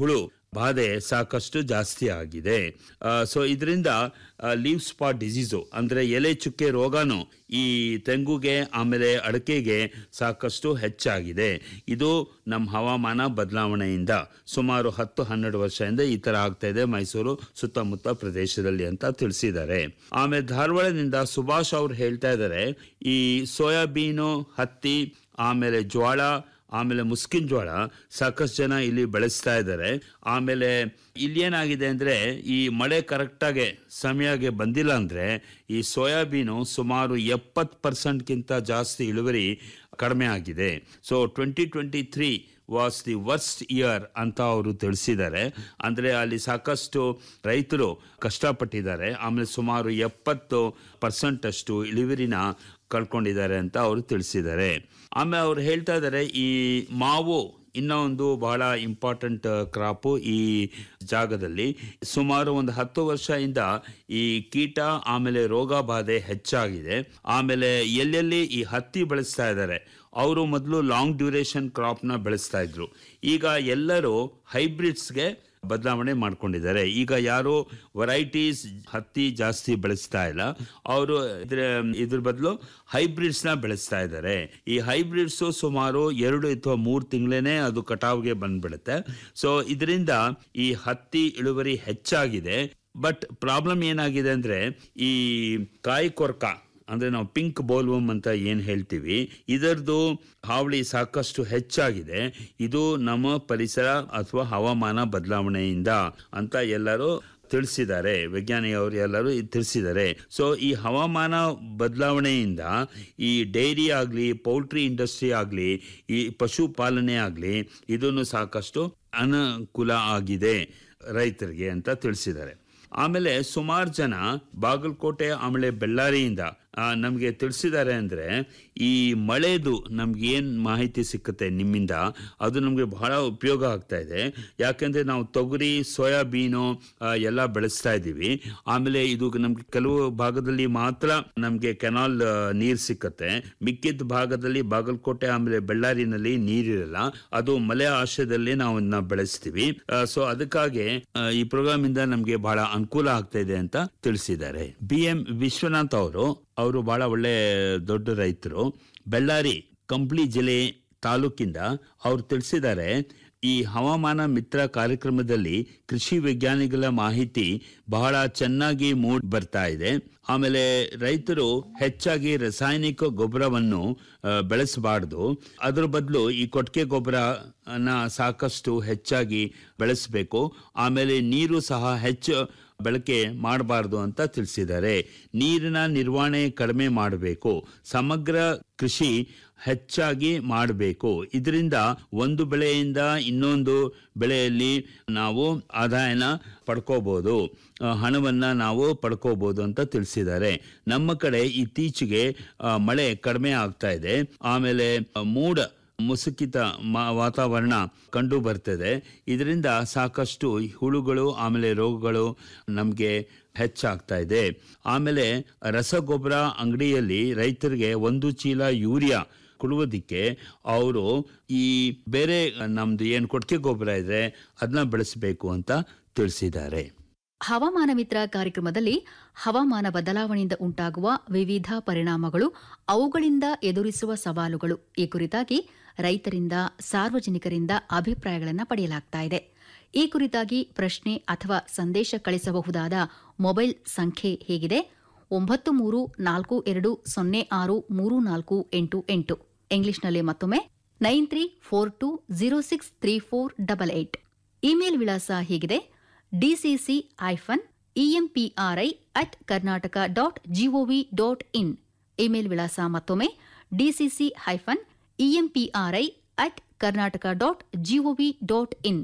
ಬಾಧೆ ಸಾಕಷ್ಟು ಜಾಸ್ತಿ ಆಗಿದೆ ಸೊ ಇದರಿಂದ ಲೀವ್ ಸ್ಪಾಟ್ ಡಿಸೀಸು ಅಂದರೆ ಎಲೆ ಚುಕ್ಕೆ ರೋಗನು ಈ ತೆಂಗುಗೆ ಆಮೇಲೆ ಅಡಕೆಗೆ ಸಾಕಷ್ಟು ಹೆಚ್ಚಾಗಿದೆ ಇದು ನಮ್ಮ ಹವಾಮಾನ ಬದಲಾವಣೆಯಿಂದ ಸುಮಾರು ಹತ್ತು ಹನ್ನೆರಡು ವರ್ಷದಿಂದ ಈ ಥರ ಆಗ್ತಾ ಇದೆ ಮೈಸೂರು ಸುತ್ತಮುತ್ತ ಪ್ರದೇಶದಲ್ಲಿ ಅಂತ ತಿಳಿಸಿದ್ದಾರೆ ಆಮೇಲೆ ಧಾರವಾಡದಿಂದ ಸುಭಾಷ್ ಅವ್ರು ಹೇಳ್ತಾ ಇದ್ದಾರೆ ಈ ಸೋಯಾಬೀನು ಹತ್ತಿ ಆಮೇಲೆ ಜ್ವಾಳ ಆಮೇಲೆ ಮುಸ್ಕಿನ್ ಜೋಳ ಸಾಕಷ್ಟು ಜನ ಇಲ್ಲಿ ಬೆಳೆಸ್ತಾ ಇದ್ದಾರೆ ಆಮೇಲೆ ಇಲ್ಲಿ ಏನಾಗಿದೆ ಅಂದರೆ ಈ ಮಳೆ ಕರೆಕ್ಟಾಗಿ ಸಮಯಕ್ಕೆ ಬಂದಿಲ್ಲ ಅಂದರೆ ಈ ಸೋಯಾಬೀನು ಸುಮಾರು ಎಪ್ಪತ್ತು ಪರ್ಸೆಂಟ್ಗಿಂತ ಜಾಸ್ತಿ ಇಳುವರಿ ಕಡಿಮೆ ಆಗಿದೆ so twenty twenty three was the worst year ಅಂತ ಅವರು ತಿಳಿಸಿದ್ದಾರೆ ಅಂದರೆ ಅಲ್ಲಿ ಸಾಕಷ್ಟು ರೈತರು ಕಷ್ಟಪಟ್ಟಿದ್ದಾರೆ ಆಮೇಲೆ ಸುಮಾರು ಎಪ್ಪತ್ತು ಪರ್ಸೆಂಟ್ ಅಷ್ಟು ಇಳುವರಿನ ಕಳ್ಕೊಂಡಿದ್ದಾರೆ ಅಂತ ಅವರು ತಿಳಿಸಿದ್ದಾರೆ ಆಮೇಲೆ ಅವ್ರು ಹೇಳ್ತಾ ಇದ್ದಾರೆ ಈ ಮಾವು ಇನ್ನೂ ಒಂದು ಬಹಳ ಇಂಪಾರ್ಟೆಂಟ್ ಕ್ರಾಪು ಈ ಜಾಗದಲ್ಲಿ ಸುಮಾರು ಒಂದು ಹತ್ತು ವರ್ಷದಿಂದ ಈ ಕೀಟ ಆಮೇಲೆ ರೋಗ ಬಾಧೆ ಹೆಚ್ಚಾಗಿದೆ ಆಮೇಲೆ ಎಲ್ಲೆಲ್ಲಿ ಈ ಹತ್ತಿ ಬೆಳೆಸ್ತಾ ಇದ್ದಾರೆ ಅವರು ಮೊದಲು ಲಾಂಗ್ ಡ್ಯೂರೇಷನ್ ಕ್ರಾಪ್ನ ಬೆಳೆಸ್ತಾ ಇದ್ರು ಈಗ ಎಲ್ಲರೂ ಹೈಬ್ರಿಡ್ಸ್ಗೆ ಬದಲಾವಣೆ ಮಾಡ್ಕೊಂಡಿದ್ದಾರೆ ಈಗ ಯಾರು ವೆರೈಟೀಸ್ ಹತ್ತಿ ಜಾಸ್ತಿ ಬೆಳೆಸ್ತಾ ಇಲ್ಲ ಅವರು ಇದ್ರ ಇದ್ರ ಬದಲು ಹೈಬ್ರಿಡ್ಸ್ನ ಬೆಳೆಸ್ತಾ ಇದ್ದಾರೆ ಈ ಹೈಬ್ರಿಡ್ಸು ಸುಮಾರು ಎರಡು ಅಥವಾ ಮೂರು ತಿಂಗಳೇ ಅದು ಕಟಾವ್ಗೆ ಬಂದ್ಬಿಡುತ್ತೆ ಸೊ ಇದರಿಂದ ಈ ಹತ್ತಿ ಇಳುವರಿ ಹೆಚ್ಚಾಗಿದೆ ಬಟ್ ಪ್ರಾಬ್ಲಮ್ ಏನಾಗಿದೆ ಅಂದ್ರೆ ಈ ಕಾಯಿ ಕೊರ್ಕ ಅಂದ್ರೆ ನಾವು ಪಿಂಕ್ ಬೋಲ್ವಮ್ ಅಂತ ಏನು ಹೇಳ್ತೀವಿ ಇದರದು ಹಾವಳಿ ಸಾಕಷ್ಟು ಹೆಚ್ಚಾಗಿದೆ ಇದು ನಮ್ಮ ಪರಿಸರ ಅಥವಾ ಹವಾಮಾನ ಬದಲಾವಣೆಯಿಂದ ಅಂತ ಎಲ್ಲರೂ ತಿಳಿಸಿದ್ದಾರೆ ವಿಜ್ಞಾನಿಯವರು ಎಲ್ಲರೂ ಇದ್ ತಿಳಿಸಿದ್ದಾರೆ ಸೊ ಈ ಹವಾಮಾನ ಬದಲಾವಣೆಯಿಂದ ಈ ಡೈರಿ ಆಗಲಿ ಪೌಲ್ಟ್ರಿ ಇಂಡಸ್ಟ್ರಿ ಆಗಲಿ ಈ ಪಶುಪಾಲನೆ ಆಗಲಿ ಇದನ್ನು ಸಾಕಷ್ಟು ಅನುಕೂಲ ಆಗಿದೆ ರೈತರಿಗೆ ಅಂತ ತಿಳಿಸಿದ್ದಾರೆ ಆಮೇಲೆ ಸುಮಾರು ಜನ ಬಾಗಲಕೋಟೆ ಆಮೇಲೆ ಬೆಳ್ಳಾರಿಯಿಂದ ನಮಗೆ ತಿಳಿಸಿದ್ದಾರೆ ಅಂದರೆ ಈ ಮಳೆದು ನಮ್ಗೆ ಏನು ಮಾಹಿತಿ ಸಿಕ್ಕುತ್ತೆ ನಿಮ್ಮಿಂದ ಅದು ನಮಗೆ ಬಹಳ ಉಪಯೋಗ ಆಗ್ತಾ ಇದೆ ಯಾಕೆಂದರೆ ನಾವು ತೊಗರಿ ಸೋಯಾಬೀನು ಆ, ಎಲ್ಲ ಬೆಳೆಸ್ತಾ ಇದ್ದೀವಿ ಆಮೇಲೆ ಇದು ನಮ್ಗೆ ಕೆಲವು ಭಾಗದಲ್ಲಿ ಮಾತ್ರ ನಮಗೆ ಕೆನಾಲ್ ನೀರು ಸಿಕ್ಕತ್ತೆ ಮಿಕ್ಕಿದ ಭಾಗದಲ್ಲಿ ಬಾಗಲಕೋಟೆ ಆಮೇಲೆ ಬೆಳ್ಳಾರಿನಲ್ಲಿ ನೀರಿರಲ್ಲ ಅದು ಮಲೆ ಆಶ್ರಯದಲ್ಲಿ ನಾವು ಇದನ್ನ ಬೆಳೆಸ್ತೀವಿ ಸೊ ಅದಕ್ಕಾಗಿ ಆ, ಈ ಪ್ರೋಗ್ರಾಮ್ ಇಂದ ನಮಗೆ ಬಹಳ ಅನುಕೂಲ ಆಗ್ತಾ ಇದೆ ಅಂತ ತಿಳಿಸಿದ್ದಾರೆ ಬಿ ಎಂ ವಿಶ್ವನಾಥ್ ಅವರು ಅವರು ಬಹಳ ಒಳ್ಳೆ ದೊಡ್ಡ ರೈತರು ಬೆಳ್ಳಾರಿ ಕಂಪ್ಲಿ ಜಿಲ್ಲೆ ತಾಲೂಕಿಂದ ಅವ್ರು ತಿಳಿಸಿದ್ದಾರೆ ಈ ಹವಾಮಾನ ಮಿತ್ರ ಕಾರ್ಯಕ್ರಮದಲ್ಲಿ ಕೃಷಿ ವಿಜ್ಞಾನಿಗಳ ಮಾಹಿತಿ ಬಹಳ ಚೆನ್ನಾಗಿ ಮೂಡ್ ಬರ್ತಾ ಇದೆ ಆಮೇಲೆ ರೈತರು ಹೆಚ್ಚಾಗಿ ರಾಸಾಯನಿಕ ಗೊಬ್ಬರವನ್ನು ಆ, ಬೆಳೆಸಬಾರ್ದು ಅದ್ರ ಬದಲು ಈ ಕೊಟ್ಟಿಗೆ ಗೊಬ್ಬರನ ಸಾಕಷ್ಟು ಹೆಚ್ಚಾಗಿ ಬೆಳೆಸಬೇಕು ಆಮೇಲೆ ನೀರು ಸಹ ಹೆಚ್ಚು ಬಳಕೆ ಮಾಡಬಾರ್ದು ಅಂತ ತಿಳಿಸಿದ್ದಾರೆ ನೀರಿನ ನಿರ್ವಹಣೆ ಕಡಿಮೆ ಮಾಡಬೇಕು ಸಮಗ್ರ ಕೃಷಿ ಹೆಚ್ಚಾಗಿ ಮಾಡಬೇಕು ಇದರಿಂದ ಒಂದು ಬೆಳೆಯಿಂದ ಇನ್ನೊಂದು ಬೆಳೆಯಲ್ಲಿ ನಾವು ಆದಾಯನ ಪಡ್ಕೋಬಹುದು ಆ, ಹಣವನ್ನ ನಾವು ಪಡ್ಕೋಬಹುದು ಅಂತ ತಿಳಿಸಿದ್ದಾರೆ ನಮ್ಮ ಕಡೆ ಇತ್ತೀಚೆಗೆ ಆ, ಮಳೆ ಕಡಿಮೆ ಆಗ್ತಾ ಇದೆ ಆಮೇಲೆ ಆ, ಮೋಡ ಮುಸುಕಿತ ಮ- ವಾತಾವರಣ ಕಂಡು ಬರ್ತದೆ ಇದರಿಂದ ಸಾಕಷ್ಟು ಹುಳುಗಳು ಆಮೇಲೆ ರೋಗಗಳು ನಮಗೆ ಹೆಚ್ಚಾಗ್ತಾ ಇದೆ ಆಮೇಲೆ ರಸಗೊಬ್ಬರ ಅಂಗಡಿಯಲ್ಲಿ ರೈತರಿಗೆ ಒಂದು ಚೀಲ ಯೂರಿಯಾ ಕೊಡುವುದಕ್ಕೆ ಅವರು ಈ ಬೇರೆ ನಮ್ದು ಏನು ಕೊಟ್ಟಿಗೆ ಗೊಬ್ಬರ ಇದೆ ಅದನ್ನ ಬೆಳೆಸಬೇಕು ಅಂತ ತಿಳಿಸಿದ್ದಾರೆ ಹವಾಮಾನ ಮಿತ್ರ ಕಾರ್ಯಕ್ರಮದಲ್ಲಿ ಹವಾಮಾನ ಬದಲಾವಣೆಯಿಂದ ಉಂಟಾಗುವ ವಿವಿಧ ಪರಿಣಾಮಗಳು ಅವುಗಳಿಂದ ಎದುರಿಸುವ ಸವಾಲುಗಳು ಈ ಕುರಿತಾಗಿ ರೈತರಿಂದ ಸಾರ್ವಜನಿಕರಿಂದ ಅಭಿಪ್ರಾಯಗಳನ್ನು ಪಡೆಯಲಾಗ್ತಾ ಇದೆ ಈ ಕುರಿತಾಗಿ ಪ್ರಶ್ನೆ ಅಥವಾ ಸಂದೇಶ ಕಳಿಸಬಹುದಾದ ಮೊಬೈಲ್ ಸಂಖ್ಯೆ ಹೇಗಿದೆ ಒಂಬತ್ತು ಮೂರು ನಾಲ್ಕು ಎರಡು ಸೊನ್ನೆ ಆರು ಮೂರು ನಾಲ್ಕು ಎಂಟು ಎಂಟು ಇಂಗ್ಲಿಷ್ನಲ್ಲಿ ಮತ್ತೊಮ್ಮೆ nine three four two zero six three four double eight email ವಿಳಾಸ ಹೀಗಿದೆ DCC hyphen EMPRI at Karnataka dot GOV dot in email ವಿಳಾಸ ಮತ್ತೊಮ್ಮೆ DCC hyphen EMPRI at Karnataka dot GOV dot in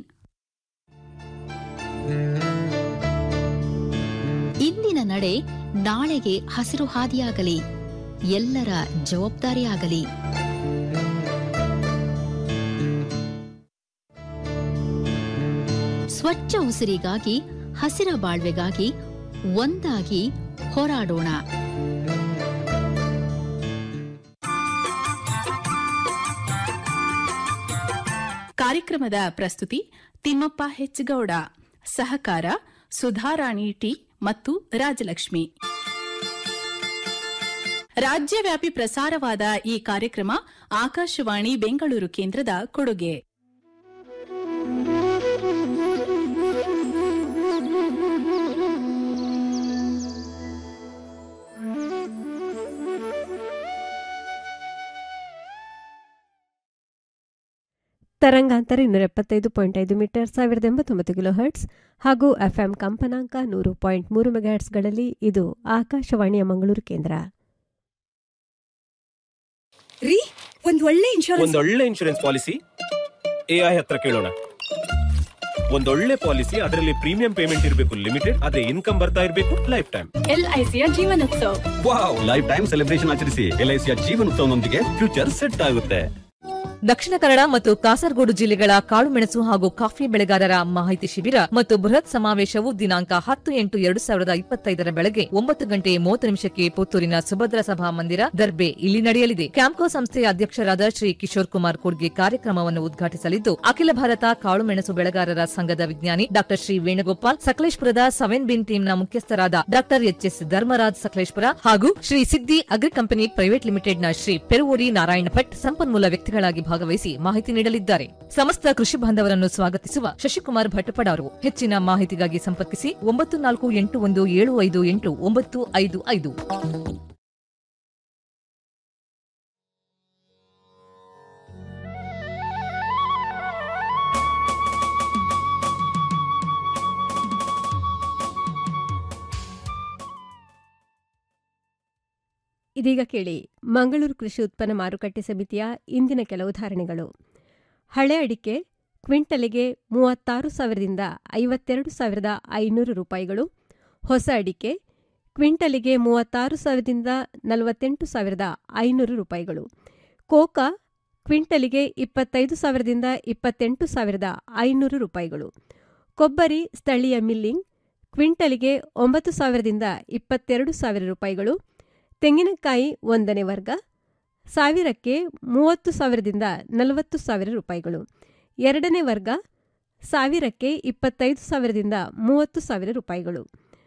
ಇಂದಿನ ನಡೆ ನಾಳೆಗೆ ಹಸಿರು ಹಾದಿಯಾಗಲಿ ಎಲ್ಲರ ಜವಾಬ್ದಾರಿಯಾಗಲಿ ಸ್ವಚ್ಛ ಉಸಿರಿಗಾಗಿ ಹಸಿರ ಬಾಳ್ವೆಗಾಗಿ ಒಂದಾಗಿ ಹೋರಾಡೋಣ ಕಾರ್ಯಕ್ರಮದ ಪ್ರಸ್ತುತಿ ತಿಮ್ಮಪ್ಪ ಹೆಚ್ಗೌಡ ಸಹಕಾರ ಸುಧಾರಾಣಿ ಟಿ ಮತ್ತು ರಾಜಲಕ್ಷ್ಮಿ ರಾಜ್ಯವ್ಯಾಪಿ ಪ್ರಸಾರವಾದ ಈ ಕಾರ್ಯಕ್ರಮ ಆಕಾಶವಾಣಿ ಬೆಂಗಳೂರು ಕೇಂದ್ರದ ಕೊಡುಗೆ ತರಂಗಾಂತರ ಇನ್ನೂರ ಎಪ್ಪತ್ತೈದು ಪಾಯಿಂಟ್ ಐದು ಮೀಟರ್ ಸಾವಿರದ ಎಂಬತ್ತೊಂಬತ್ತು ಕಿಲೋ ಹರ್ಟ್ಸ್ ಹಾಗೂ ಎಫ್ಎಂ ಕಂಪನಾಂಕ ನೂರು ಪಾಯಿಂಟ್ ಮೂರು ಮೆಗಾಹರ್ಟ್ಸ್ಗಳಲ್ಲಿ ಇದು ಆಕಾಶವಾಣಿಯ ಮಂಗಳೂರು ಕೇಂದ್ರ ರೀ ಒಂದ್ ಒಳ್ಳೆ ಇನ್ಶೂರೆನ್ಸ್ ಒಂದೊಳ್ಳೆ ಇನ್ಶೂರೆನ್ಸ್ ಪಾಲಿಸಿ ಎಐ ಹತ್ರ ಕೇಳೋಣ ಒಂದೊಳ್ಳೆ ಪಾಲಿಸಿ ಅದರಲ್ಲಿ ಪ್ರೀಮಿಯಂ ಪೇಮೆಂಟ್ ಇರಬೇಕು ಲಿಮಿಟೆಡ್ ಅದೇ ಇನ್ಕಮ್ ಬರ್ತಾ ಇರಬೇಕು ಲೈಫ್ ಟೈಮ್ ಎಲ್ಐಸಿಯ Jeevanotsav wow lifetime celebration ಆಚರಿಸಿ ಎಲ್ಐಸಿಯ ಜೀವನೋತ್ಸವನೊಂದಿಗೆ ಫ್ಯೂಚರ್ ಸೆಟ್ ಆಗುತ್ತೆ ದಕ್ಷಿಣ ಕನ್ನಡ ಮತ್ತು ಕಾಸರಗೋಡು ಜಿಲ್ಲೆಗಳ ಕಾಳುಮೆಣಸು ಹಾಗೂ ಕಾಫಿ ಬೆಳೆಗಾರರ ಮಾಹಿತಿ ಶಿಬಿರ ಮತ್ತು ಬೃಹತ್ ಸಮಾವೇಶವು ದಿನಾಂಕ ಹತ್ತು ಎಂಟು ಎರಡು ಸಾವಿರದ ಇಪ್ಪತ್ತೈದರ ಬೆಳಗ್ಗೆ ಒಂಬತ್ತು ಗಂಟೆ ಮೂವತ್ತು ನಿಮಿಷಕ್ಕೆ ಪುತ್ತೂರಿನ ಸುಭದ್ರ ಸಭಾ ಮಂದಿರ ದರ್ಬೆ ಇಲ್ಲಿ ನಡೆಯಲಿದೆ ಕ್ಯಾಂಪ್ಕೋ ಸಂಸ್ಥೆಯ ಅಧ್ಯಕ್ಷರಾದ ಶ್ರೀ ಕಿಶೋರ್ ಕುಮಾರ್ ಕೂಡ್ಗೆ ಕಾರ್ಯಕ್ರಮವನ್ನು ಉದ್ಘಾಟಿಸಲಿದ್ದು ಅಖಿಲ ಭಾರತ ಕಾಳುಮೆಣಸು ಬೆಳೆಗಾರರ ಸಂಘದ ವಿಜ್ಞಾನಿ ಡಾ ಶ್ರೀ ವೇಣುಗೋಪಾಲ್ ಸಕಲೇಶ್ಪುರದ ಸೆವೆನ್ ಬಿನ್ ಟೀಮ್ನ ಮುಖ್ಯಸ್ಥರಾದ ಡಾ ಎಚ್ ಎಸ್ ಧರ್ಮರಾಜ್ ಸಕಲೇಶ್ಪುರ ಹಾಗೂ Shri Siddi agri company private ಲಿಮಿಟೆಡ್ನ ಶ್ರೀ ಪೆರುವೂರಿ ನಾರಾಯಣ ಭಟ್ ಸಂಪನ್ಮೂಲ ವ್ಯಕ್ತಿಗಳಾಗಿ ಭಾಗವಹಿಸಿ ಮಾಹಿತಿ ನೀಡಲಿದ್ದಾರೆ ಸಮಸ್ತ ಕೃಷಿ ಬಾಂಧವರನ್ನು ಸ್ವಾಗತಿಸುವ ಶಶಿಕುಮಾರ್ ಭಟ್ಟಪಡಾರು ಹೆಚ್ಚಿನ ಮಾಹಿತಿಗಾಗಿ ಸಂಪರ್ಕಿಸಿ ಒಂಬತ್ತು ನಾಲ್ಕು ಎಂಟು ಒಂದು ಏಳು ಐದು ಎಂಟು ಒಂಬತ್ತು ಐದು ಐದು ಇದೀಗ ಕೇಳಿ ಮಂಗಳೂರು ಕೃಷಿ ಉತ್ಪನ್ನ ಮಾರುಕಟ್ಟೆ ಸಮಿತಿಯ ಇಂದಿನ ಕೆಲವು ಧಾರಣೆಗಳು ಹಳೆ ಅಡಿಕೆ ಕ್ವಿಂಟಲಿಗೆ ಮೂವತ್ತಾರು ಸಾವಿರದಿಂದ ಐವತ್ತೆರಡು ಸಾವಿರದ ಐನೂರು ರೂಪಾಯಿಗಳು ಹೊಸ ಅಡಿಕೆ ಕ್ವಿಂಟಲಿಗೆ ಮೂವತ್ತಾರು ಸಾವಿರದಿಂದ ನಲವತ್ತೆಂಟು ಸಾವಿರದ ಐನೂರು ರೂಪಾಯಿಗಳು ಕೋಕಾ ಕ್ವಿಂಟಲಿಗೆ ಇಪ್ಪತ್ತೈದು ಸಾವಿರದಿಂದ ಇಪ್ಪತ್ತೆಂಟು ಸಾವಿರದ ಐನೂರು ರೂಪಾಯಿಗಳು ಕೊಬ್ಬರಿ ಸ್ಥಳೀಯ ಮಿಲ್ಲಿಂಗ್ ಕ್ವಿಂಟಲಿಗೆ ಒಂಬತ್ತು ಸಾವಿರದಿಂದ ಇಪ್ಪತ್ತೆರಡು ಸಾವಿರ ರೂಪಾಯಿಗಳು ತೆಂಗಿನಕಾಯಿ ಒಂದನೇ ವರ್ಗ ಸಾವಿರಕ್ಕೆ ಮೂವತ್ತು ಸಾವಿರದಿಂದ ನಲವತ್ತು ಸಾವಿರ ರೂಪಾಯಿಗಳು ಎರಡನೇ ವರ್ಗ ಸಾವಿರಕ್ಕೆ ಇಪ್ಪತ್ತೈದು ಸಾವಿರದಿಂದ ಮೂವತ್ತು ಸಾವಿರ ರೂಪಾಯಿಗಳು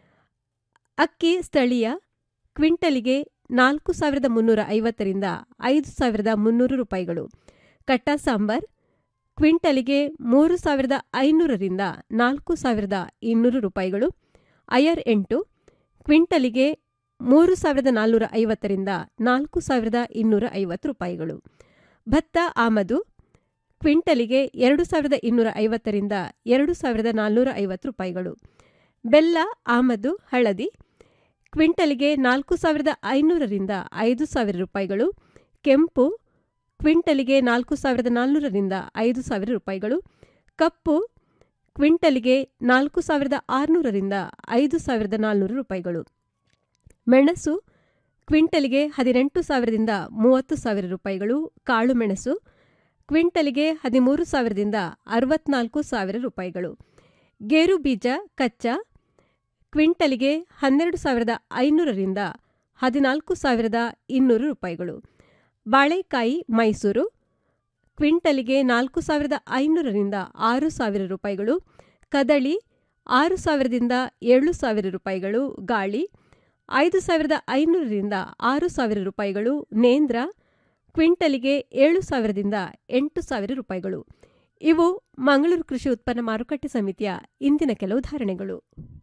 ಅಕ್ಕಿ ಸ್ಥಳೀಯ ಕ್ವಿಂಟಲಿಗೆ ನಾಲ್ಕು ಸಾವಿರದ ಮುನ್ನೂರ ಐವತ್ತರಿಂದ ಐದು ಸಾವಿರದ ಮುನ್ನೂರು ರೂಪಾಯಿಗಳು ಕಟ್ಟ ಸಾಂಬಾರ್ ಕ್ವಿಂಟಲಿಗೆ ಮೂರು ಸಾವಿರದ ಐನೂರರಿಂದ ನಾಲ್ಕು ಸಾವಿರದ ಇನ್ನೂರು ರೂಪಾಯಿಗಳು ಅಯರ್ ಎಂಟು ಕ್ವಿಂಟಲಿಗೆ ಮೂರು ಸಾವಿರದ ನಾಲ್ನೂರ ಐವತ್ತರಿಂದ ನಾಲ್ಕು ಸಾವಿರದ ಇನ್ನೂರ ಐವತ್ತು ರೂಪಾಯಿಗಳು ಭತ್ತ ಆಮದು ಕ್ವಿಂಟಲಿಗೆ ಎರಡು ಸಾವಿರದ ಇನ್ನೂರ ಐವತ್ತರಿಂದ ಎರಡು ಸಾವಿರದ ನಾಲ್ನೂರ ಐವತ್ತು ರೂಪಾಯಿಗಳು ಬೆಲ್ಲ ಆಮದು ಹಳದಿ ಕ್ವಿಂಟಲಿಗೆ ನಾಲ್ಕು ಸಾವಿರದ ಐನೂರರಿಂದ ಐದು ಸಾವಿರ ರೂಪಾಯಿಗಳು ಕೆಂಪು ಕ್ವಿಂಟಲಿಗೆ ನಾಲ್ಕು ಸಾವಿರದ ನಾಲ್ನೂರರಿಂದ ಐದು ಸಾವಿರ ರೂಪಾಯಿಗಳು ಕಪ್ಪು ಕ್ವಿಂಟಲಿಗೆ ನಾಲ್ಕು ಸಾವಿರದ ಆರುನೂರರಿಂದ ಐದು ಸಾವಿರದ ನಾಲ್ನೂರು ರೂಪಾಯಿಗಳು ಮೆಣಸು ಕ್ವಿಂಟಲಿಗೆ ಹದಿನೆಂಟು ಸಾವಿರದಿಂದ ಮೂವತ್ತು ಸಾವಿರ ರೂಪಾಯಿಗಳು ಕಾಳು ಮೆಣಸು ಕ್ವಿಂಟಲಿಗೆ ಹದಿಮೂರು ಸಾವಿರದಿಂದ ಅರವತ್ನಾಲ್ಕು ಸಾವಿರ ರೂಪಾಯಿಗಳು ಗೇರು ಬೀಜ ಕಚ್ಚಾ ಕ್ವಿಂಟಲಿಗೆ ಹನ್ನೆರಡು ಸಾವಿರದ ಐನೂರರಿಂದ ಹದಿನಾಲ್ಕು ಸಾವಿರದ ಇನ್ನೂರು ರೂಪಾಯಿಗಳು ಬಾಳೆಕಾಯಿ ಮೈಸೂರು ಕ್ವಿಂಟಲಿಗೆ ನಾಲ್ಕು ಸಾವಿರದ ಐನೂರರಿಂದ ಆರು ಸಾವಿರ ರೂಪಾಯಿಗಳು ಕದಳಿ ಆರು ಸಾವಿರದಿಂದ ಏಳು ಸಾವಿರ ರೂಪಾಯಿಗಳು ಗಾಳಿ ಐದು ಸಾವಿರದ ಐನೂರರಿಂದ ಆರು ಸಾವಿರ ರೂಪಾಯಿಗಳು ನೇಂದ್ರ ಕ್ವಿಂಟಲಿಗೆ ಏಳು ಸಾವಿರದಿಂದ ಎಂಟು ಸಾವಿರ ರೂಪಾಯಿಗಳು ಇವು ಮಂಗಳೂರು ಕೃಷಿ ಉತ್ಪನ್ನ ಮಾರುಕಟ್ಟೆ ಸಮಿತಿಯ ಇಂದಿನ ಕೆಲವು ಧಾರಣೆಗಳು